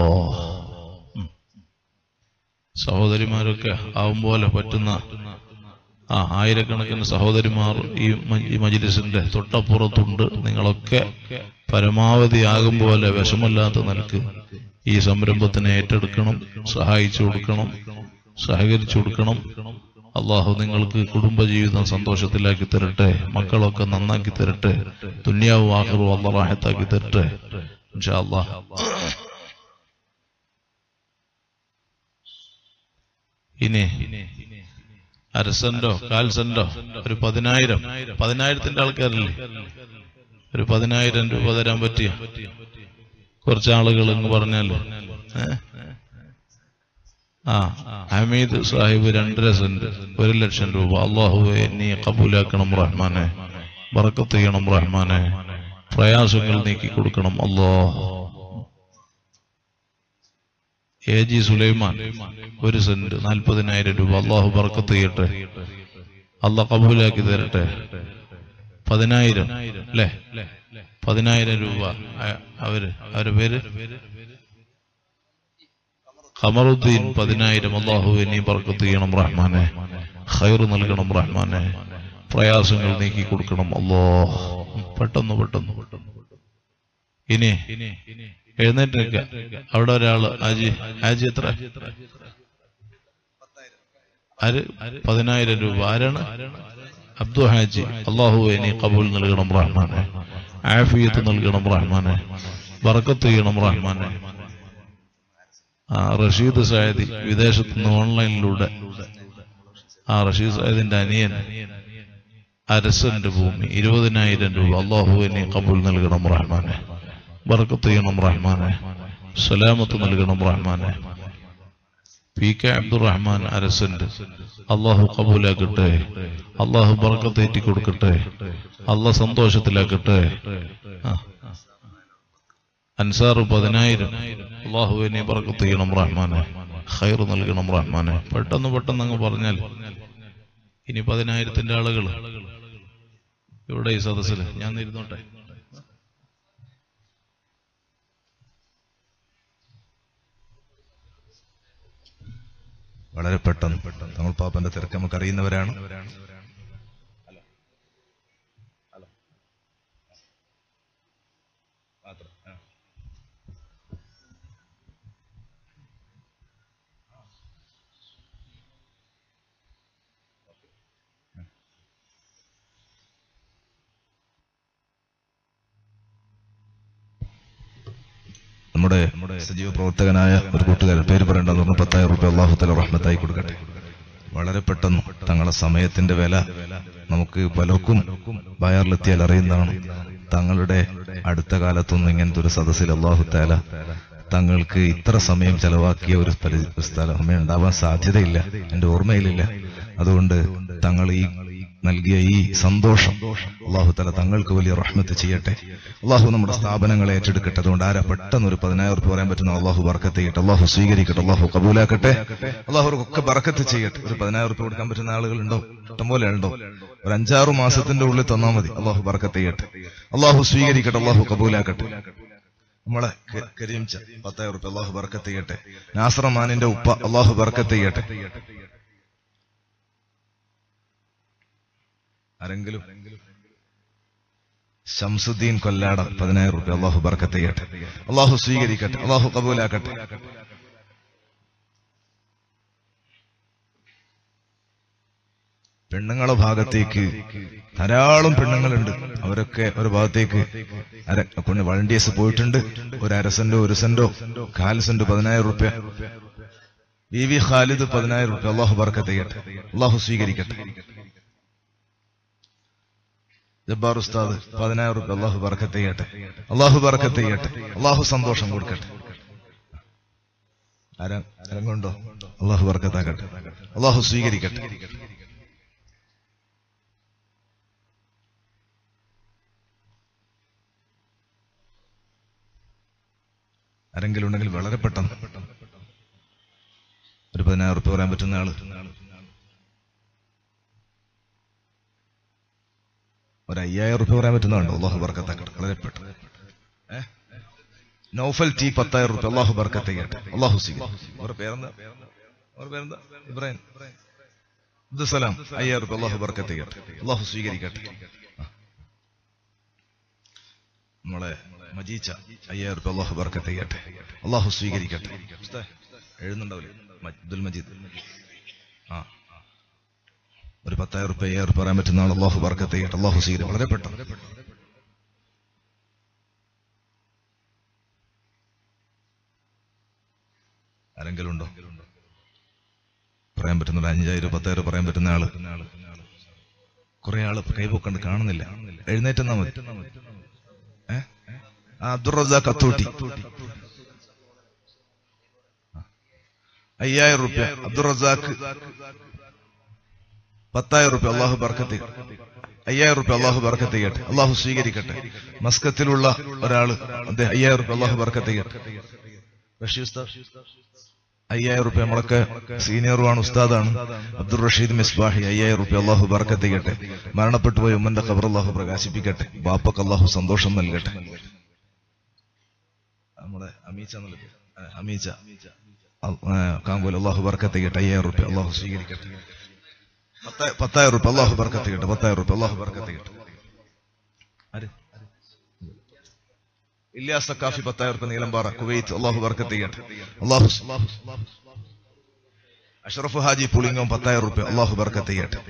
സഹോദരിമാരൊക്കെ ആവും പോലെ പറ്റുന്ന ആ ആയിരക്കണക്കിന് സഹോദരിമാർ ഈ മ- ഈ മജിലിസിന്റെ തൊട്ടപ്പുറത്തുണ്ട് നിങ്ങളൊക്കെ പരമാവധി ആകും പോലെ വിഷമല്ലാത്ത നിലക്ക് ഈ സംരംഭത്തിനെ ഏറ്റെടുക്കണം സഹായിച്ചു കൊടുക്കണം സഹകരിച്ചു കൊടുക്കണം അള്ളാഹു നിങ്ങൾക്ക് കുടുംബജീവിതം സന്തോഷത്തിലാക്കി തരട്ടെ മക്കളൊക്കെ നന്നാക്കി തരട്ടെ ദുന്യാവും ആഹ്റും അള്ള റാഹത്താക്കി തരട്ടെ ഇൻഷാ അള്ളാഹ് ഇനി അരസെന്റോ കാൽ സെന്റോ ഒരു പതിനായിരം പതിനായിരത്തിന്റെ ആൾക്കാരല്ലേ ഒരു പതിനായിരം രൂപ തരാൻ പറ്റിയ കുറച്ച് ആളുകൾ എന്ന് പറഞ്ഞാല് ഏ? ആ ഹമീദ് സാഹിബ് രണ്ടര സെന്റ് ഒരു ലക്ഷം രൂപ അള്ളാഹുവെ നീ കബൂലാക്കണം റഹ്മാനെ ബറക്കത്ത് ചെയ്യണം റഹ്മാനെ പ്രയാസങ്ങൾ നീക്കി കൊടുക്കണം അള്ളാഹ് എ ജി സുലൈമാൻ ഒരു സെന്റ് നാൽപ്പതിനായിരം രൂപ അള്ളാഹു ബർക്കത്ത് ചെയ്യട്ടെ അള്ളാഹ് കബൂലാക്കി തരട്ടെ പതിനായിരം അല്ലേ പതിനായിരം രൂപ അ- അവര് അവരുടെ പേര് ഖമറുദ്ദീൻ പതിനായിരം അള്ളാഹു നീ ബർക്കത്ത് ചെയ്യണം റഹ്മാനെ ഖൈർ നൽകണം റഹ്മാനെ പ്രയാസങ്ങൾ നീക്കി കൊടുക്കണം അല്ലോ പെട്ടെന്ന് പെട്ടെന്ന് പെട്ടെന്ന് ഇനി എഴുന്നേറ്റ് നിൽക്ക അവിടെ ഒരാള് ആജി ആജി എത്ര ആര് പതിനായിരം രൂപ ആരാണ് അബ്ദു ഹാജി അള്ളാഹു നീ കബൂൽ നൽകണം റഹ്മാനെ ആഫിയത്ത് നൽകണം റഹ്മാനെ ബർക്കത്ത് ചെയ്യണം റഹ്മാനെ ആ റഷീദ് സായദി വിദേശത്ത് നിന്ന് ഓൺലൈനിലൂടെ ആ റഷീദ് സായദിന്റെ അനിയൻ അരസന്റെ ഭൂമി ഇരുപതിനായിരം രൂപ അള്ളാഹു നീ കബൂൽ നൽകണം റഹ്മാനെ ബർക്കത്ത് ചെയ്യണം റഹ്മാനെ സലാമത്ത് നൽകണം റഹ്മാനെ പി കെ അബ്ദുറഹ്മാൻ അരസന്റ് അള്ളാഹു കബൂലാക്കട്ടെ അള്ളാഹു ബർക്കത്തേറ്റി കൊടുക്കട്ടെ അള്ളാഹ് സന്തോഷത്തിലാക്കട്ടെ ആ. അൻസാർ പതിനായിരം അള്ളാഹു നീ ബർക്കത്ത് ചെയ്യണം റഹ്മാനെ ഖൈർ നൽകണം റഹ്മാനെ പെട്ടെന്ന് പെട്ടെന്ന് അങ്ങ് പറഞ്ഞാൽ ഇനി പതിനായിരത്തിന്റെ ആളുകൾ ഇവിടെ ഈ സദസ്സിൽ ഞാൻ ഇരുന്നോട്ടെ വളരെ പെട്ടെന്ന് തങ്ങൾ പാപ്പന്റെ തിരക്ക് നമുക്ക് അറിയുന്നവരാണ് നമ്മുടെ സജീവ പ്രവർത്തകനായ ഒരു കൂട്ടുകാരൻ പേര് പറയേണ്ടെന്ന് പറഞ്ഞു പത്തായിരം റുപ്യ അള്ളാഹു തല റഹ്മത്തായി കൊടുക്കട്ടെ വളരെ പെട്ടെന്ന് തങ്ങളുടെ സമയത്തിന്റെ വില നമുക്ക് പലർക്കും ബയാറിലെത്തിയാൽ അറിയുന്നതാണ് തങ്ങളുടെ അടുത്ത കാലത്തൊന്നും ഇങ്ങനത്തെ ഒരു സദസ്സിൽ അള്ളാഹു താല തങ്ങൾക്ക് ഇത്ര സമയം ചെലവാക്കിയ ഒരു പരി- ഒരു സ്ഥലം ഉണ്ടാവാൻ സാധ്യതയില്ല എന്റെ ഓർമ്മയിലില്ല അതുകൊണ്ട് തങ്ങൾ ഈ നൽകിയ ഈ സന്തോഷം അള്ളാഹു തല തങ്ങൾക്ക് വലിയ റഹ്മത്ത് ചെയ്യട്ടെ അള്ളാഹു നമ്മുടെ സ്ഥാപനങ്ങളെ ഏറ്റെടുക്കട്ടെ അതുകൊണ്ട് ആരാ പെട്ടെന്ന് ഒരു പതിനായിരം ഉറുപ്പ് പറയാൻ പറ്റുന്ന അള്ളാഹു ബർക്കത്ത് ചെയ്യട്ടെ അള്ളാഹു സ്വീകരിക്കട്ടെ അള്ളാഹു കബൂലാക്കട്ടെ അള്ളാഹുർക്കൊക്കെ ബർക്കത്ത് ചെയ്യട്ടെ ഒരു പതിനായിരം ഉറുപ്പ് കൊടുക്കാൻ പറ്റുന്ന ആളുകളുണ്ടോ ഇഷ്ടംപോലെ ഉണ്ടോ ഒരു അഞ്ചാറു മാസത്തിന്റെ ഉള്ളിൽ തന്നാൽ മതി അള്ളാഹു ബർക്കത്ത് ചെയ്യട്ടെ അള്ളാഹു സ്വീകരിക്കട്ടെ അള്ളാഹു കബൂലാക്കട്ടെ നമ്മളെ ക- കരീം ച പത്തായിരം ഉറുപ്പ് അള്ളാഹു ബർക്കത്ത് ചെയ്യട്ടെ നാസറമാനിന്റെ ഉപ്പ അള്ളാഹു ബർക്കത്ത് ചെയ്യട്ടെ ആരെങ്കിലും ഷംസുദ്ദീൻ കൊല്ലാട പതിനായിരം റുപ്യ അള്ളാഹു ബർക്കത്ത് ചെയ്യട്ടെ അള്ളാഹു സ്വീകരിക്കട്ടെ അള്ളാഹു കബൂലാക്കട്ടെ പെണ്ണുങ്ങളെ ഭാഗത്തേക്ക് ധാരാളം പെണ്ണുങ്ങളുണ്ട് അവരൊക്കെ ഒരു ഭാഗത്തേക്ക് അര കൊണ്ട് വളണ്ടിയേഴ്സ് പോയിട്ടുണ്ട് ഒരു അര സെന്റോ ഒരു സെന്റോ കാൽ സെന്റോ പതിനായിരം റുപ്യ വി വി ഖാലിദ് പതിനായിരം റുപ്യ അള്ളാഹു ബർക്കത്ത് ചെയ്യട്ടെ അള്ളാഹു സ്വീകരിക്കട്ടെ ജബ്ബാർ ഉസ്താദ് പതിനായിരം റുപ്യ അള്ളാഹു ബർക്കത്ത് ചെയ്യട്ടെ അള്ളാഹു ബർക്കത്ത് ചെയ്യട്ടെ അള്ളാഹു സന്തോഷം കൊടുക്കട്ടെ ആരാ ആരെങ്കൊണ്ടോ അള്ളാഹു ബർക്കത്താക്കട്ടെ അള്ളാഹു സ്വീകരിക്കട്ടെ ആരെങ്കിലും ഉണ്ടെങ്കിൽ വളരെ പെട്ടെന്ന് ഒരു പതിനായിരം ഉറുപ്പ് പറയാൻ പറ്റുന്ന ആള് ഒരു അയ്യായിരം ഉറുപ്പ് പറയാൻ പറ്റുന്നതുണ്ടോ അള്ളാഹു ബർക്കത്താക്കട്ടെ വളരെ പെട്ടെന്ന് ഏ? നൗഫൽ ടി പത്തായിരം ഉറുപ്പ് അള്ളാഹു ബർക്കത്ത് ചെയ്യട്ടെ അള്ളാഹു സ്വീകരിക്കും അവരുടെ പേരെന്താ അവരുടെ പേരെന്താ ഇബ്രാഹിം അബ്ദുസലാം അയ്യായിരം ഉറുപ്പ് അള്ളാഹു ബർക്കത്ത് ചെയ്യട്ടെ അള്ളാഹു സ്വീകരിക്കട്ടെ ആ. നമ്മളെ മജീച്ച അയ്യായിരം റുപ്യ അള്ളാഹു ബർക്കത്ത് ചെയ്യട്ടെ അള്ളാഹു സ്വീകരിക്കട്ടെ ഉസ്താദ്, എഴുതുന്നുണ്ടാവില്ലേ മ- അബ്ദുൽ മജീദ് ആ ഒരു പത്തായിരം റുപ്യ അയ്യായിരം റുപ്യ പറയാൻ പറ്റുന്ന ആൾ അള്ളാഹു ബർക്കത്ത് ചെയ്യട്ടെ അള്ളാഹു സ്വീകരിക്കും വളരെ പെട്ടെന്ന് ആരെങ്കിലും ഉണ്ടോ പറയാൻ പറ്റുന്ന ഒരു അഞ്ചായിരം പത്തായിരം പറയാൻ പറ്റുന്ന ആള് കുറെ ആള് കൈപൊക്കണ്ട് കാണുന്നില്ല എഴുന്നേറ്റെന്നാ മതി ഏ? ആ അബ്ദുൾ റസാഖ് അത്തൂട്ടി അയ്യായിരം റുപ്യ അബ്ദുൾ റസാഖ് പത്തായിരം റുപ്യ അള്ളാഹു ബർക്കത്ത് അയ്യായിരം റുപ്യ അള്ളാഹു ബർക്കത്ത് ചെയ്യട്ടെ അള്ളാഹു സ്വീകരിക്കട്ടെ മസ്കത്തിലുള്ള ഒരാള് അദ്ദേഹം അയ്യായിരം റുപ്യ അള്ളാഹു ബർക്കത്ത് ചെയ്യട്ടെ റഷീദ് ഉസ്താദ് അയ്യായിരം റുപ്യ നമ്മളൊക്കെ സീനിയറുമാണ് ഉസ്താദാണ് അബ്ദുൾ റഷീദ് മിസ്ബാഹി അയ്യായിരം റുപ്യ അള്ളാഹു ബർക്കത്ത് ചെയ്യട്ടെ മരണപ്പെട്ടു പോയ ഉമ്മന്റെ ഖബർ അള്ളാഹു പ്രകാശിപ്പിക്കട്ടെ ബാപ്പക്ക് അള്ളാഹു സന്തോഷം നൽകട്ടെ നമ്മുടെ അമീച്ച എന്നുള്ള പേര്. ആ, അമീച്ച അൽ- ആ, കാങ്കോൽ അള്ളാഹു ബർക്കത്ത് ചെയ്യട്ടെ അയ്യായിരം റുപ്യ അള്ളാഹു സ്വീകരിക്കട്ടെ പത്താ- പത്തായിരം റുപ്യ അള്ളാഹു ബർക്കത്ത് ചെയ്യട്ടെ പത്തായിരം റുപ്യ അള്ളാഹു ബർക്കത്ത് ചെയ്യട്ടെ ആര് ഇല്യാസ് സക്കാഫി പത്തായിരം റുപ്യ നീലമ്പാറ കുവൈത്ത് അള്ളാഹു ബർക്കത്ത് ചെയ്യട്ടെ അള്ളാഹു അഷറഫ് ഹാജി പുളിങ്ങം പത്തായിരം റുപ്യ അള്ളാഹു ബർക്കത്ത് ചെയ്യട്ടെ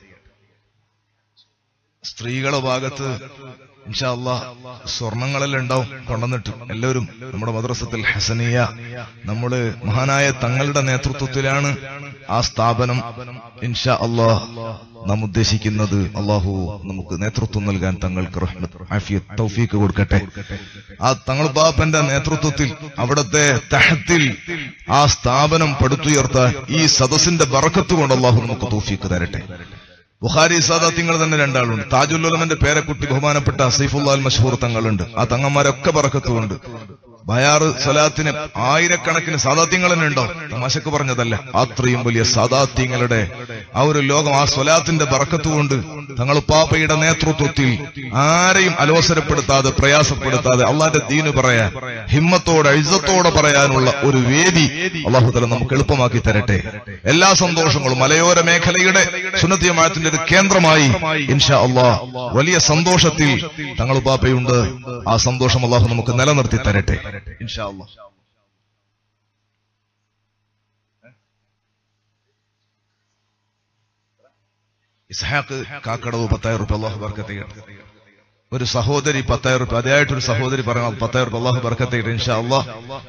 സ്ത്രീകളെ ഭാഗത്ത് ഇൻഷാ അള്ളാ സ്വർണങ്ങളെല്ലാം ഉണ്ടാവും കൊണ്ടുവന്നിട്ട് എല്ലാവരും നമ്മുടെ മദ്രസത്തിൽ ഹസനിയ നമ്മള് മഹാനായ തങ്ങളുടെ നേതൃത്വത്തിലാണ് ആ സ്ഥാപനം ഇൻഷാ അള്ളാ നാം ഉദ്ദേശിക്കുന്നത് അള്ളാഹു നമുക്ക് നേതൃത്വം നൽകാൻ തങ്ങൾക്ക് റഹ്മത്ത് ആഫിയത്ത് തൗഫീക്ക് കൊടുക്കട്ടെ ആ തങ്ങൾ ബാപ്പന്റെ നേതൃത്വത്തിൽ അവിടുത്തെ തഹത്തിൽ ആ സ്ഥാപനം പടുത്തുയർത്താൻ ഈ സദസ്സിന്റെ ബറക്കത്ത് കൊണ്ട് അള്ളാഹു നമുക്ക് തൗഫീക്ക് തരട്ടെ ബുഖാരി സാദാത്യങ്ങൾ തന്നെ രണ്ടാളുണ്ട് താജുല്ലുലമന്റെ പേരക്കുട്ടി ബഹുമാനപ്പെട്ട സൈഫുല്ലാൽ മഷഹൂർ തങ്ങളുണ്ട് ആ തങ്ങന്മാരൊക്കെ പറക്കത്തുമുണ്ട് ബയാറ് സ്വലാത്തിന് ആയിരക്കണക്കിന് സാദാത്യങ്ങൾ തന്നെ ഉണ്ടോ തമാശക്ക് പറഞ്ഞതല്ല അത്രയും വലിയ സാദാത്യങ്ങളുടെ ആ ഒരു ലോകം ആ സ്വലാത്തിന്റെ ബറക്കത്തുകൊണ്ട് തങ്ങൾ പാപ്പയുടെ നേതൃത്വത്തിൽ ആരെയും അലോസരപ്പെടുത്താതെ പ്രയാസപ്പെടുത്താതെ അള്ളാന്റെ ദീന് പറയാൻ ഹിമ്മത്തോടെ അഴുത്തത്തോടെ പറയാനുള്ള ഒരു വേദി അള്ളാഹുതല നമുക്ക് എളുപ്പമാക്കി തരട്ടെ എല്ലാ സന്തോഷങ്ങളും മലയോര മേഖലയുടെ സുന്നത്തിയമായത്തിന്റെ ഒരു കേന്ദ്രമായി ഇൻഷാ അള്ളാഹ് വലിയ സന്തോഷത്തിൽ തങ്ങൾ പാപ്പയുണ്ട് ആ സന്തോഷം അള്ളാഹു നമുക്ക് നിലനിർത്തി തരട്ടെ ഇൻഷാ അള്ളാഹ് ഇസ്ഹാഖ് കാക്കടവ് പത്തായിരം റുപ്യ അള്ളാഹു ബർക്കത്ത് ചെയ്യട്ടെ ഒരു സഹോദരി പത്തായിരം റുപ്യ അതേയായിട്ടൊരു സഹോദരി പറയണം പത്തായിരം റുപ്യ അള്ളാഹു ബർക്കത്ത് ചെയ്യട്ടെ ഇൻഷാ അള്ളാഹ്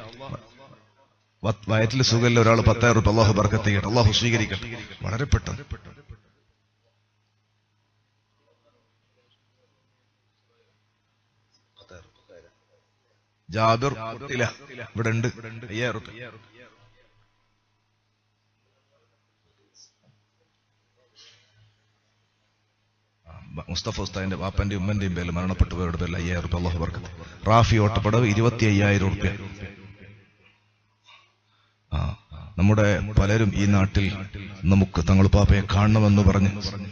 വ- വയറ്റിൽ സുഖമില്ല ഒരാൾ പത്തായിരം റുപ്യ അള്ളാഹു ബർക്കത്ത് ചെയ്യട്ടെ അള്ളാഹു സ്വീകരിക്കട്ടെ വളരെ പെട്ടെന്ന് ജാബിർ ഇല്ല ഇവിടെ ഉണ്ട് അയ്യായിരം റുപ്യ മുസ്തഫ ഉസ്താദിന്റെ വാപ്പന്റെയും ഉമ്മന്റെയും പേരിൽ മരണപ്പെട്ടു പോയവരുടെ പേരിൽ അയ്യായിരം റുപ്യ അള്ളാഹു ബർക്കത്ത് റാഫി ഓട്ടപ്പടവ് ഇരുപത്തി അയ്യായിരം റുപ്യ ആ നമ്മുടെ പലരും ഈ നാട്ടിൽ നമുക്ക് തങ്ങൾ പാപ്പയെ കാണണമെന്ന് പറഞ്ഞ്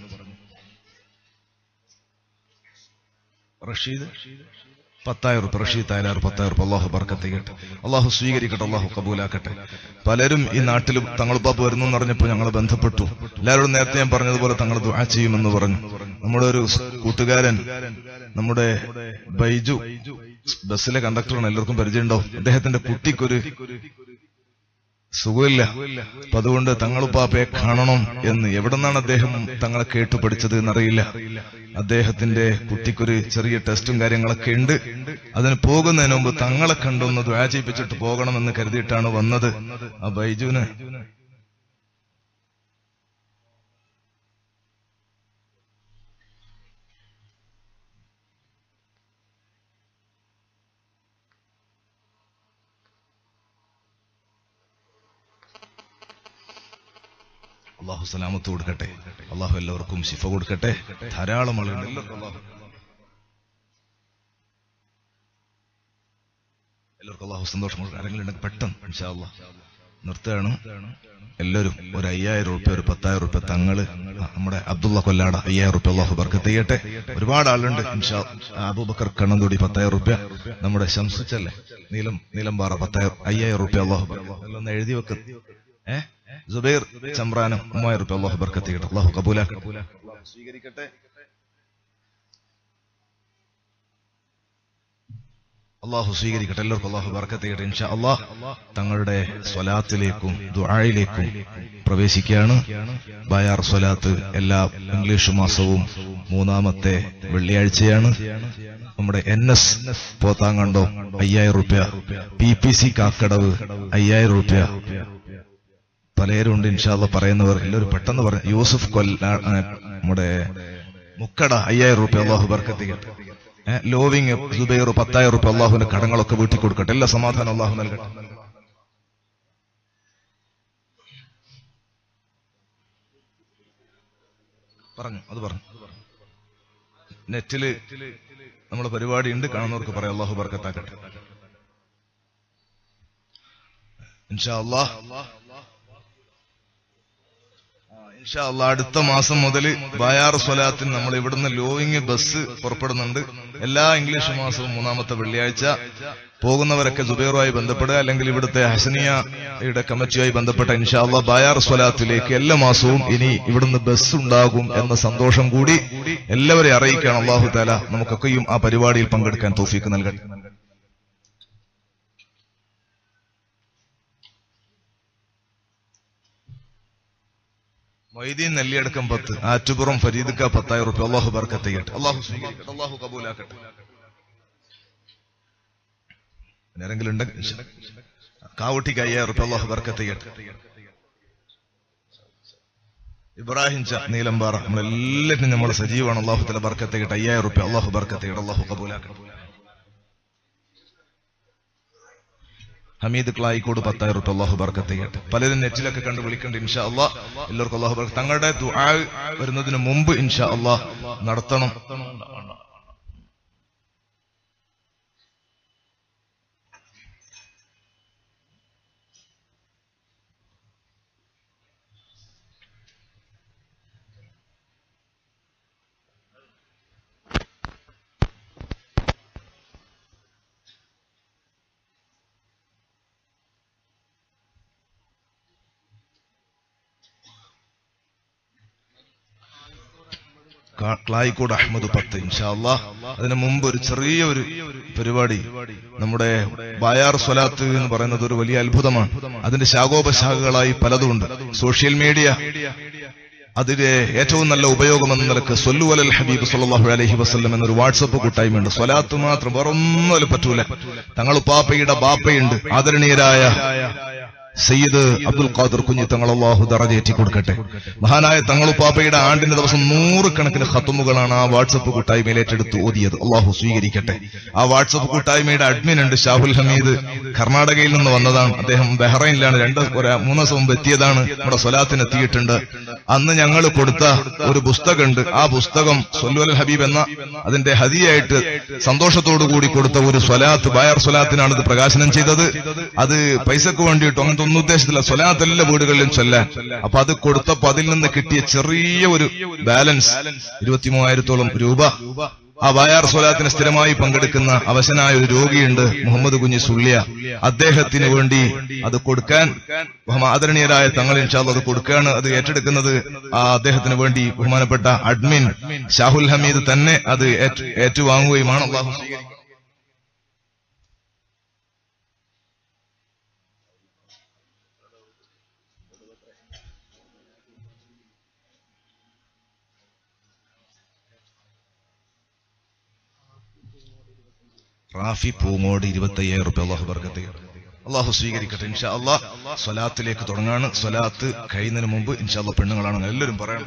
റഷീദ് പത്തായിരം റുപ്യ റഷീദ് തായാലും പത്തായിരം റുപ്യ അള്ളാഹു ബർക്കത്ത് ചെയ്യട്ടെ അള്ളാഹു സ്വീകരിക്കട്ടെ അള്ളാഹു കബൂലാക്കട്ടെ പലരും ഈ നാട്ടിൽ തങ്ങൾ പാപ്പ വരുന്നു എന്ന് പറഞ്ഞപ്പോൾ ഞങ്ങൾ ബന്ധപ്പെട്ടു എല്ലാവരോടും നേരത്തെ ഞാൻ പറഞ്ഞതുപോലെ തങ്ങൾ ദുആ ചെയ്യുമെന്ന് പറഞ്ഞു നമ്മുടെ ഒരു കൂട്ടുകാരൻ നമ്മുടെ ബൈജു ബസ്സിലെ കണ്ടക്ടറാണ് എല്ലാവർക്കും പരിചയമുണ്ടാവും അദ്ദേഹത്തിന്റെ കുട്ടിക്കൊരു സുഖമില്ല അപ്പൊ അതുകൊണ്ട് തങ്ങളുപ്പാപ്പയെ കാണണം എന്ന് എവിടെ നിന്നാണ് അദ്ദേഹം തങ്ങളെ കേട്ടു പഠിച്ചത് എന്നറിയില്ല അദ്ദേഹത്തിന്റെ കുട്ടിക്കൊരു ചെറിയ ടെസ്റ്റും കാര്യങ്ങളൊക്കെ ഉണ്ട് അതിന് പോകുന്നതിന് മുമ്പ് തങ്ങളെ കണ്ടൊന്ന് ദ്വാ ചെയ്യിപ്പിച്ചിട്ട് പോകണമെന്ന് കരുതിയിട്ടാണ് വന്നത് ആ ബൈജുവിന് അള്ളാഹു സലാമത്ത് കൊടുക്കട്ടെ അള്ളാഹു എല്ലാവർക്കും ശിഫ കൊടുക്കട്ടെ ധാരാളം ആളുകളുണ്ട് എല്ലാവർക്കും അള്ളാഹു എല്ലാവർക്കും അള്ളാഹു സന്തോഷം കൊടുക്കട്ടെ ആരെങ്കിലും ഉണ്ടെങ്കിൽ പെട്ടെന്ന് ഇൻഷാ അള്ളാഹ് നിർത്തുകയാണ് എല്ലാവരും ഒരു അയ്യായിരം റുപ്യ ഒരു പത്തായിരം റുപ്യ തങ്ങള് ആ, നമ്മുടെ അബ്ദുള്ള കൊല്ലാട അയ്യായിരം റുപ്യ അള്ളാഹു ബർക്കത്ത് ചെയ്യട്ടെ ഒരുപാട് ആളുണ്ട് ഇൻഷാ അബൂബക്കർ കണ്ണന്തോടി പത്തായിരം റുപ്യ നമ്മുടെ ശംസിച്ചല്ലേ നീലം നീലംപാറ പത്തായിരം അയ്യായിരം റുപ്യ അള്ളാഹു ബർക്കത്ത്. എല്ലാം ഒന്ന് എഴുതി വെക്ക് ഏ സുബൈർ ചമ്രാനം മൂവായിരം റുപ്യ അള്ളാഹു ബർക്കത്ത് ചെയ്യട്ടെ അള്ളാഹു കബൂലാക്കട്ടെ സ്വീകരിക്കട്ടെ അള്ളാഹു സ്വീകരിക്കട്ടെ എല്ലാവർക്കും അള്ളാഹു ബർക്കത്ത് ചെയ്യട്ടെ ഇൻഷാ അള്ളാഹ് തങ്ങളുടെ സ്വലാത്തിലേക്കും ദുആയിലേക്കും പ്രവേശിക്കുകയാണ് ബയാർ സ്വലാത്ത് എല്ലാ ഇംഗ്ലീഷ് മാസവും മൂന്നാമത്തെ വെള്ളിയാഴ്ചയാണ് നമ്മുടെ എൻ എസ് പോത്താങ്കണ്ടോ അയ്യായിരം റുപ്യ പി പി സി കാക്കടവ് അയ്യായിരം റുപ്യ പലരും ഉണ്ട് ഇൻഷാല്ല പറയുന്നവർ എല്ലാവരും പെട്ടെന്ന് പറയും യൂസുഫ് കൊല്ല ആ, നമ്മുടെ മുക്കട അയ്യായിരം റുപ്യ അള്ളാഹു ബർക്കത്ത് ചെയ്യട്ടെ ഏ, ലോവിങ് സുബൈർ പത്തായിരം റുപ്യ അള്ളാഹുവിന്റെ കടങ്ങളൊക്കെ വീട്ടിൽ കൊടുക്കട്ടെ എല്ലാ സമാധാനം അള്ളാഹു നൽകട്ടെ പറഞ്ഞു അത് പറഞ്ഞു നെറ്റില് നമ്മളെ പരിപാടി ഉണ്ട് കാണുന്നവർക്ക് പറയാം അള്ളാഹു ബർക്കത്താക്കട്ടെ ഇൻഷാ അള്ളാഹ് ഇൻഷാ അള്ളാ അടുത്ത മാസം മുതൽ ബയാർ സ്വലാത്തിന് നമ്മൾ ഇവിടുന്ന് ലോയിങ് ബസ് പുറപ്പെടുന്നുണ്ട് എല്ലാ ഇംഗ്ലീഷ് മാസവും മൂന്നാമത്തെ വെള്ളിയാഴ്ച പോകുന്നവരൊക്കെ ജുബൈറുമായി ബന്ധപ്പെടുക അല്ലെങ്കിൽ ഇവിടുത്തെ ഹസനിയയുടെ കമ്മിറ്റിയുമായി ബന്ധപ്പെട്ട ഇൻഷാ അള്ളാ ബയാർ സ്വലാത്തിലേക്ക് എല്ലാ മാസവും ഇനി ഇവിടുന്ന് ബസ് ഉണ്ടാകും എന്ന സന്തോഷം കൂടി എല്ലാവരെയും അറിയിക്കുകയാണ് അള്ളാഹു താല നമുക്കൊക്കെയും ആ പരിപാടിയിൽ പങ്കെടുക്കാൻ തോഫീക്ക് നൽകട്ടെ മൊയ്തീൻ നെല്ലിയടക്കം പത്ത് ആറ്റുപുറം ഫരീദക്ക പത്തായിരം റുപ്യ അള്ളാഹു ബർക്കത്ത് ചെയ്യട്ടെ അള്ളാഹു സ്വീകരിക്കട്ടെ അള്ളാഹു കബൂലാക്കട്ടെ പിന്നെ ആരെങ്കിലും ഉണ്ടെങ്കിൽ കാവട്ടിക്ക് അയ്യായിരം റുപ്യ അള്ളാഹു ബർക്കത്ത് ചെയ്യട്ടെ ഇബ്രാഹിം ച നീലമ്പാറ നമ്മളെല്ലാറ്റിനും നമ്മൾ സജീവമാണ് അള്ളാഹു തല ബർക്കത്ത് ചെയ്യട്ടെ അയ്യായിരം റുപ്യ അള്ളാഹു ബർക്കത്ത് ചെയ്യട്ടെ അള്ളാഹു കബൂലാക്കട്ടെ ഹമീദ് ക്ലായിക്കോട് പത്തായിരം റുപ്യ അള്ളാഹു ബർക്കത്ത് ചെയ്യട്ടെ പലരും നെറ്റിലൊക്കെ കണ്ട് വിളിക്കണ്ട് ഇൻഷാ അള്ളാഹ് എല്ലാവർക്കും അള്ളാഹു ബർക്കത്ത് തങ്ങളുടെ ദുആ വരുന്നതിന് മുമ്പ് ഇൻഷാ അള്ളാഹ് നടത്തണം കാ- ക്ലായിക്കോട് അഹമ്മദ് പത്ത് ഇൻഷാ അള്ളാഹ് അതിന് മുമ്പ് ഒരു ചെറിയ ഒരു പരിപാടി നമ്മുടെ ബായാർ സ്വലാത്ത് എന്ന് പറയുന്നത് ഒരു വലിയ അത്ഭുതമാണ് അതിന്റെ ശാഖോപശാഖകളായി പലതുമുണ്ട് സോഷ്യൽ മീഡിയ അതിലെ ഏറ്റവും നല്ല ഉപയോഗം എന്ന നിലക്ക് സൊല്ലു അലൽ ഹബീബ് സല്ലല്ലാഹു അലൈഹി വസല്ലം എന്നൊരു വാട്സപ്പ് കൂട്ടായ്മയുണ്ട് സ്വലാത്ത് മാത്രം വേറൊന്നും അതിൽ പറ്റൂല തങ്ങൾ പാപ്പയുടെ ബാപ്പയുണ്ട് ആദരണീയരായ സയ്യിദ് അബ്ദുൽ ഖാദർ കുഞ്ഞി തങ്ങൾ അള്ളാഹു ദറജേറ്റി കൊടുക്കട്ടെ മഹാനായ തങ്ങളുപ്പാപ്പയുടെ ആണ്ടിന്റെ ദിവസം നൂറുകണക്കിന് ഖത്തുമുകളാണ് ആ വാട്സപ്പ് കൂട്ടായ്മയിൽ ഏറ്റെടുത്ത് ഓതിയത് അള്ളാഹു സ്വീകരിക്കട്ടെ ആ വാട്സപ്പ് കൂട്ടായ്മയുടെ അഡ്മിൻ ഉണ്ട് ഷാഹുൽ ഹമീദ് കർണാടകയിൽ നിന്ന് വന്നതാണ് അദ്ദേഹം ബഹ്റൈനിലാണ് രണ്ട് ഒരു മൂന്ന് ദിവസം മുമ്പ് എത്തിയതാണ് നമ്മുടെ സ്വലാത്തിന് എത്തിയിട്ടുണ്ട് അന്ന് ഞങ്ങൾ കൊടുത്ത ഒരു പുസ്തകമുണ്ട് ആ പുസ്തകം സൊല്ലുൽ ഹബീബ് എന്ന അതിന്റെ ഹദിയായിട്ട് സന്തോഷത്തോടു കൂടി കൊടുത്ത ഒരു സ്വലാത്ത് ബായർ സ്വലാത്തിനാണ് ഇത് പ്രകാശനം ചെയ്തത് അത് പൈസക്ക് വേണ്ടിയിട്ടോ അങ്ങനത്തെ ഒന്നും ഉദ്ദേശത്തില്ല സ്വലാത്ത് എല്ലാ വീടുകളിലും ചൊല്ലാൻ അപ്പൊ അത് കൊടുത്തപ്പോ അതിൽ നിന്ന് കിട്ടിയ ചെറിയ ഒരു ബാലൻസ് ഇരുപത്തി മൂവായിരത്തോളം രൂപ ആ ബായാർ സ്വലാത്തിന് സ്ഥിരമായി പങ്കെടുക്കുന്ന അവശനായ ഒരു രോഗിയുണ്ട് മുഹമ്മദ് കുഞ്ഞി സുള്ളിയ അദ്ദേഹത്തിന് വേണ്ടി അത് കൊടുക്കാൻ ബഹുമാ- ആദരണീയരായ തങ്ങൾ ഇൻഷാല് അത് കൊടുക്കുകയാണ് അത് ഏറ്റെടുക്കുന്നത് ആ അദ്ദേഹത്തിന് വേണ്ടി ബഹുമാനപ്പെട്ട അഡ്മിൻ ഷാഹുൽ ഹമീദ് തന്നെ അത് ഏറ്റു- ഏറ്റുവാങ്ങുകയുമാണ് അള്ളാഹു സ്വീകരിക്കുന്നത് റാഫി പൂങ്ങോട് ഇരുപത്തി അയ്യായിരം റുപ്യ അള്ളാഹു ബർക്കത്ത് അള്ളാഹു സ്വീകരിക്കട്ടെ ഇൻഷാ അള്ളാഹ് സ്വലാത്തിലേക്ക് തുടങ്ങാണ് സ്വലാത്ത് കഴിയുന്നതിന് മുമ്പ് ഇൻഷാ അള്ളാഹ് പെണ്ണുങ്ങളാണ് എല്ലാവരും പറയണം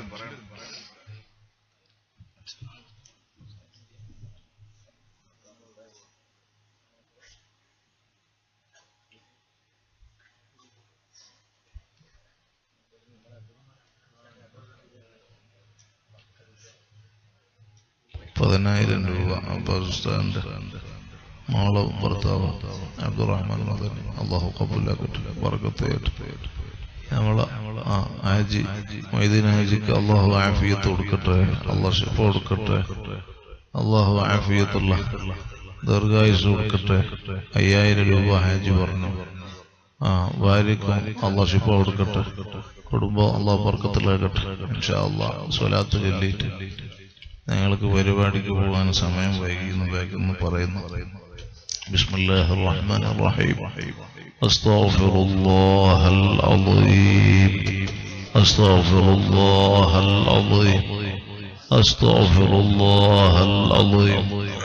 പതിനായിരം രൂപ അബ്ബാസ്താന്റെ മോള് ഭർത്താവ് അബ്ദുറഹ്മാൻ മദനി അള്ളാഹു കബൂലാക്കട്ടെ ബർക്കത്തേറ്റ് നമ്മളെ ആ ആജി മൊയ്തീൻ ആജിക്ക് അള്ളാഹു ആഫിയത്ത് കൊടുക്കട്ടെ അള്ളാഹ് ഷിഫ കൊടുക്കട്ടെ അള്ളാഹു ആഫിയത്തുള്ള ദീർഘായുസ് കൊടുക്കട്ടെ അയ്യായിരം രൂപ ഹാജി പറഞ്ഞു ആ ഭാര്യക്കും അള്ളാഹ് ഷിഫ കൊടുക്കട്ടെ കുടുംബം അള്ളാഹ് ബർക്കത്തിലാകട്ടെ ഇൻഷാ അള്ളാഹ് സ്വലാത്ത് ചൊല്ലിയിട്ട് ഞങ്ങൾക്ക് പരിപാടിക്ക് പോകാൻ സമയം വൈകിയെന്ന് വേഗം പറയുന്നു بسم الله الرحمن الرحيم أستغفر الله العظيم أستغفر الله العظيم أستغفر الله العظيم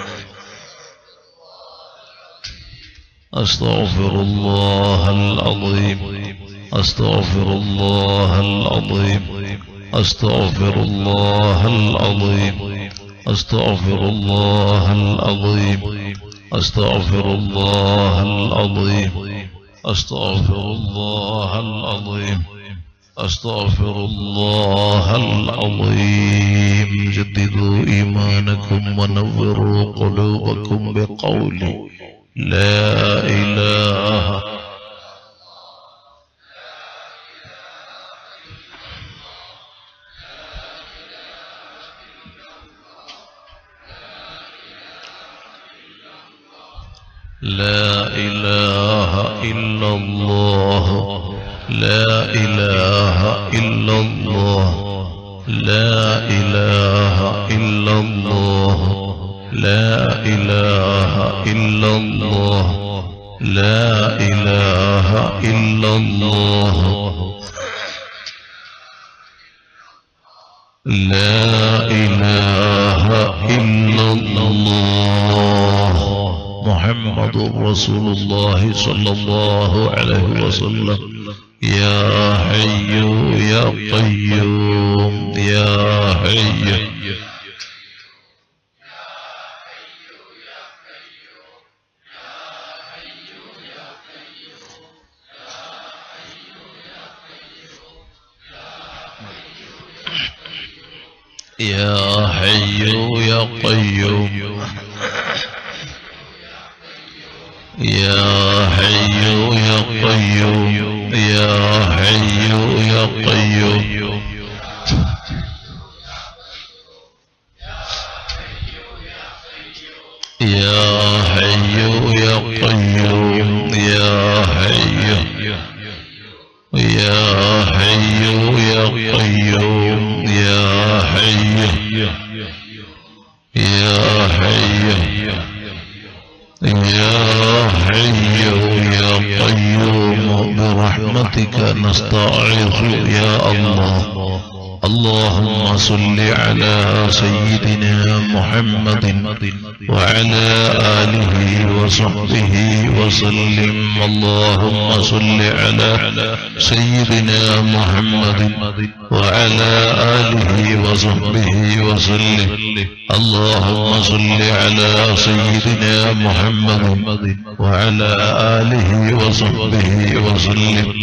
أستغفر الله العظيم أستغفر الله العظيم أستغفر الله العظيم أستغفر الله العظيم أستغفر الله العظيم أستغفر الله العظيم أستغفر الله العظيم جددوا إيمانكم ونوروا قلوبكم بقول لا إله لا إله إلا الله لا إله إلا الله لا إله إلا الله لا إله إلا الله لا إله إلا الله لا إله إلا الله محمد رسول الله صلى الله عليه وسلم يا حي يا قيوم يا حي يا حي يا قيوم يا حي يا قيوم يا حي يا قيوم يا حي يا قيوم يا حي يا حي يا قيوم يا حي يا حي يا حي يا قيوم برحمتك نستعيذ يا الله اللهم صل على سيدنا محمد وعلى آله وصحبه وسلم اللهم صل على سيدنا محمد وعلى آله وصحبه وسلم اللهم صل على سيدنا محمد وعلى آله وصحبه وسلم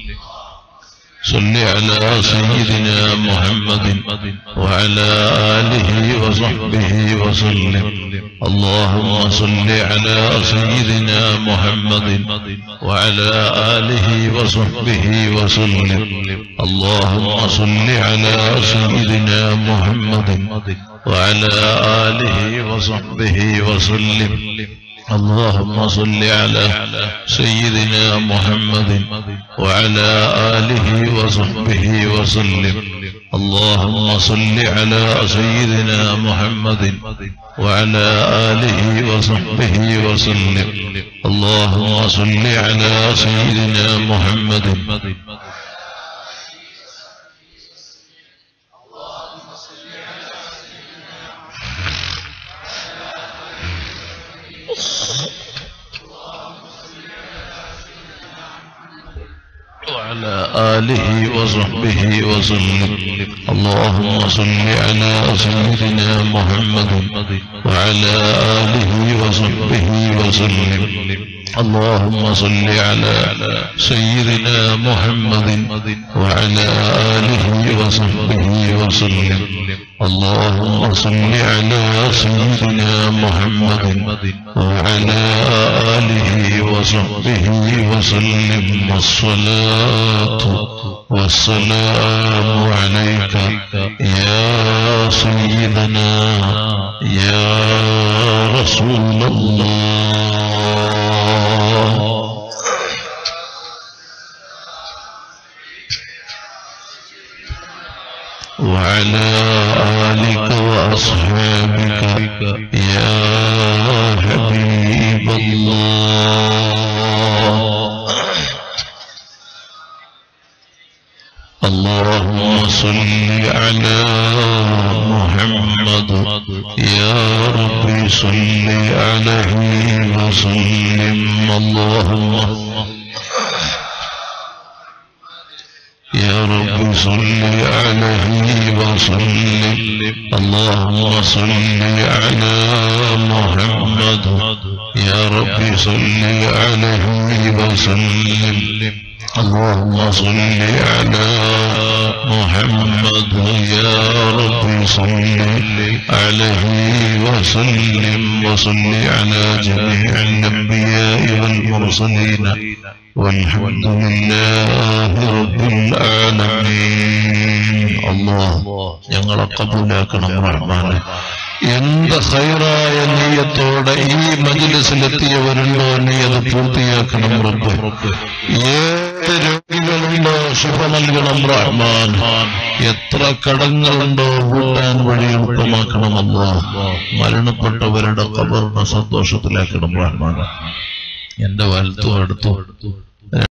صل على سيدنا محمد وعلى آله وصحبه وسلم اللهم صل على سيدنا محمد وعلى آله وصحبه وسلم اللهم صل على سيدنا محمد وعلى آله وصحبه وسلم اللهم صل على سيدنا محمد وعلى آله وصحبه وسلم اللهم صل على سيدنا محمد وعلى آله وصحبه وسلم اللهم صل على سيدنا محمد آله وصحبه وسلم اللهم صل على سيدنا محمد وعلى آله وصحبه وسلم اللهم صل على سيدنا محمد وعلى آله وصحبه وسلم اللهم صل على سيدنا محمد وعلى آله وصحبه وسلم والصلاة والسلام عليك يا سيدنا يا رسول الله وعلى آلك وأصحابك يا حبيب الله اللهم صل على محمد يا ربي صل عليه وسلم اللهم يا رب صل عليه وسلم اللهم صل على محمد يا رب صل عليه وسلم اللهم صل على محمد يا رب صل عليه وسلم وصل على جميع الأنبياء والمرسلين والحمد لله رب العالمين الله ഞങ്ങളെ കബൂലാക്കണം റഹ്മാനെ എന്ത് ഹൈറായ നീയത്തോടെ ഈ മജിലിസിലെത്തിയവരുണ്ടോ നീ അത് പൂർത്തിയാക്കണം റബ്ബ് ഏത് രോഗികളുണ്ടോ ശുഭ നൽകണം റഹ്മാൻ എത്ര കടങ്ങളുണ്ടോ വീട്ടാൻ വഴി എളുപ്പമാക്കണമല്ലോ മരണപ്പെട്ടവരുടെ കബറിനെ സന്തോഷത്തിലാക്കണം റഹ്മാൻ എന്റെ വലത്തും അടുത്തും